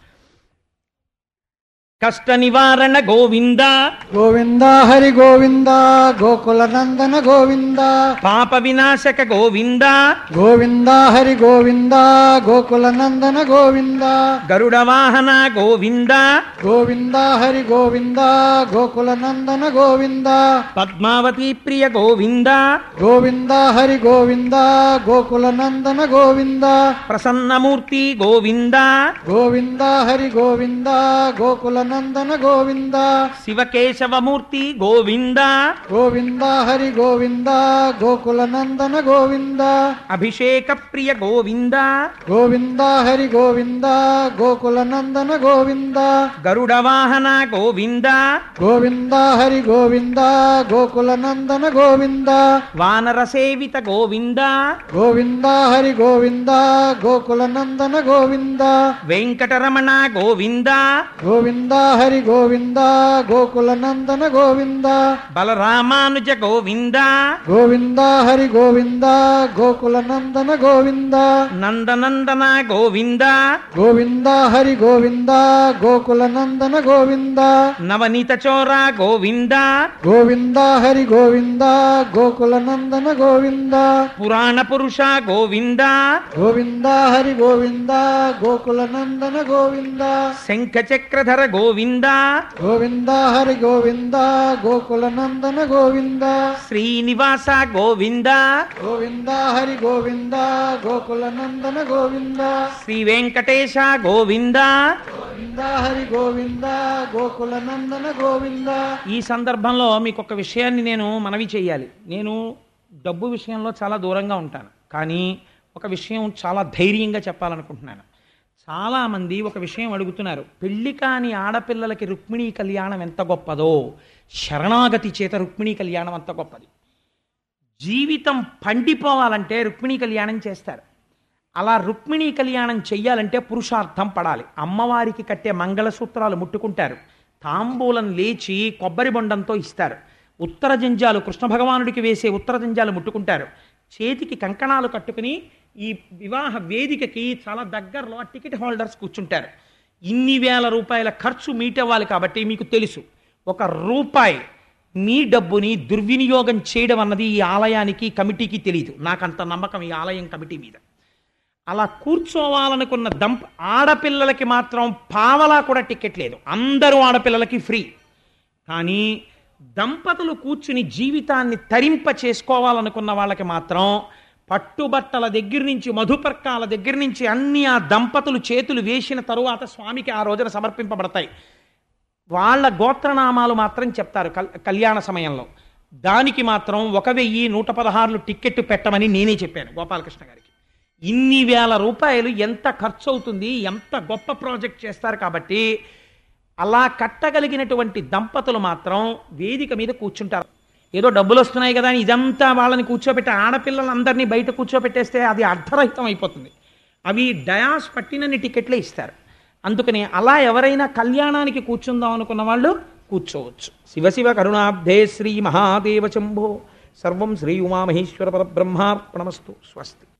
Speaker 1: కష్ట నివారణ గోవింద
Speaker 2: గోవింద హరి గోవింద గోకుల నందన గోవింద
Speaker 1: పాప వినాశక గోవింద
Speaker 2: గోవింద హరి గోవింద గోకుల నందన గోవింద
Speaker 1: గరుడ వాహన గోవింద
Speaker 2: గోవింద హరి గోవింద గోకుల నందన గోవింద
Speaker 1: పద్మావతి ప్రియ గోవింద
Speaker 2: గోవింద హరి గోవింద గోకుల నందన గోవింద
Speaker 1: ప్రసన్నమూర్తి గోవింద
Speaker 2: గోవింద హరి గోవింద గోకుల నందన గోవింద
Speaker 1: శివకేశవమూర్తి గోవింద
Speaker 2: గోవింద హరి గోవింద గోకుల నందన గోవింద
Speaker 1: అభిషేక ప్రియ గోవింద
Speaker 2: గోవింద హరి గోవింద గోకుల నందన గోవింద
Speaker 1: గరుడ వాహన గోవింద
Speaker 2: గోవింద హరి గోవింద గోకుల నందన గోవింద
Speaker 1: వానర సేవిత గోవింద
Speaker 2: గోవింద హరి గోవింద గోకుల నందన గోవింద
Speaker 1: వెంకటరమణ గోవింద
Speaker 2: గోవింద హరి గోవింద గోకుల నందన గోవింద
Speaker 1: బలరామానుజ గోవింద
Speaker 2: గోవింద హరి గోవింద గోకుల నందన గోవింద
Speaker 1: నందనందన గోవింద
Speaker 2: గోవింద హరి గోవింద గోకుల నందన గోవింద
Speaker 1: నవనీత చోర గోవింద
Speaker 2: గోవింద హరి గోవింద గోకుల నందన గోవింద
Speaker 1: పురాణ పురుష గోవింద
Speaker 2: గోవింద హరి గోవింద గోకుల నందన గోవింద
Speaker 1: శంఖ చక్రధర గోవింద
Speaker 2: గోవింద హరి గోవింద గోకుల నందన గోవింద
Speaker 1: శ్రీనివాస గోవింద
Speaker 2: గోవింద హరి గోవింద గోకుల నందన గోవింద
Speaker 1: శ్రీ వెంకటేశ గోవింద
Speaker 2: గోవింద హరి గోవింద గోకుల నందన గోవింద
Speaker 1: ఈ సందర్భంలో మీకు ఒక విషయాన్ని నేను మనవి చేయాలి నేను డబ్బు విషయంలో చాలా దూరంగా ఉంటాను కానీ ఒక విషయం చాలా ధైర్యంగా చెప్పాలనుకుంటున్నాను చాలామంది ఒక విషయం అడుగుతున్నారు పెళ్లి కాని ఆడపిల్లలకి రుక్మిణీ కళ్యాణం ఎంత గొప్పదో శరణాగతి చేత రుక్మిణీ కళ్యాణం అంత గొప్పది జీవితం పండిపోవాలంటే రుక్మిణీ కళ్యాణం చేస్తారు అలా రుక్మిణీ కళ్యాణం చెయ్యాలంటే పురుషార్థం పడాలి అమ్మవారికి కట్టే మంగళసూత్రాలు ముట్టుకుంటారు తాంబూలం లేచి కొబ్బరి బొండంతో ఇస్తారు ఉత్తర జంజాలు కృష్ణ భగవానుడికి వేసే ఉత్తర జంజాలు ముట్టుకుంటారు చేతికి కంకణాలు కట్టుకుని ఈ వివాహ వేదికకి చాలా దగ్గరలో ఆ టికెట్ హోల్డర్స్ కూర్చుంటారు ఇన్ని వేల రూపాయల ఖర్చు మీట్ అవ్వాలి కాబట్టి మీకు తెలుసు ఒక రూపాయి మీ డబ్బుని దుర్వినియోగం చేయడం అన్నది ఈ ఆలయానికి కమిటీకి తెలియదు నాకంత నమ్మకం ఈ ఆలయం కమిటీ మీద అలా కూర్చోవాలనుకున్న దంప ఆడపిల్లలకి మాత్రం పావలా కూడా టికెట్ లేదు అందరూ ఆడపిల్లలకి ఫ్రీ కానీ దంపతులు కూర్చుని జీవితాన్ని తరింప చేసుకోవాలనుకున్న వాళ్ళకి మాత్రం పట్టుబట్టల దగ్గర నుంచి మధుపర్కాల దగ్గర నుంచి అన్ని ఆ దంపతులు చేతులు వేసిన తరువాత స్వామికి ఆ రోజున సమర్పింపబడతాయి వాళ్ళ గోత్రనామాలు మాత్రం చెప్తారు కల్- కళ్యాణ సమయంలో దానికి మాత్రం ఒక వెయ్యి నూట పదహారులు టిక్కెట్ పెట్టమని నేనే చెప్పాను గోపాలకృష్ణ గారికి ఇన్ని వేల రూపాయలు ఎంత ఖర్చు అవుతుంది ఎంత గొప్ప ప్రాజెక్ట్ చేస్తారు కాబట్టి అలా కట్టగలిగినటువంటి దంపతులు మాత్రం వేదిక మీద కూర్చుంటారు ఏదో డబ్బులు వస్తున్నాయి కదా అని ఇదంతా వాళ్ళని కూర్చోబెట్టి ఆడపిల్లలందరినీ బయట కూర్చోబెట్టేస్తే అది అర్ధరహితం అయిపోతుంది అవి డయాస్ పట్టినన్ని టికెట్లే ఇస్తారు అందుకని అలా ఎవరైనా కళ్యాణానికి కూర్చుందాం అనుకున్న వాళ్ళు కూర్చోవచ్చు శివశివ కరుణాబ్ధే శ్రీ మహాదేవ శంభో సర్వం శ్రీ ఉమామహేశ్వర పరబ్రహ్మార్పణమస్తు స్వస్తి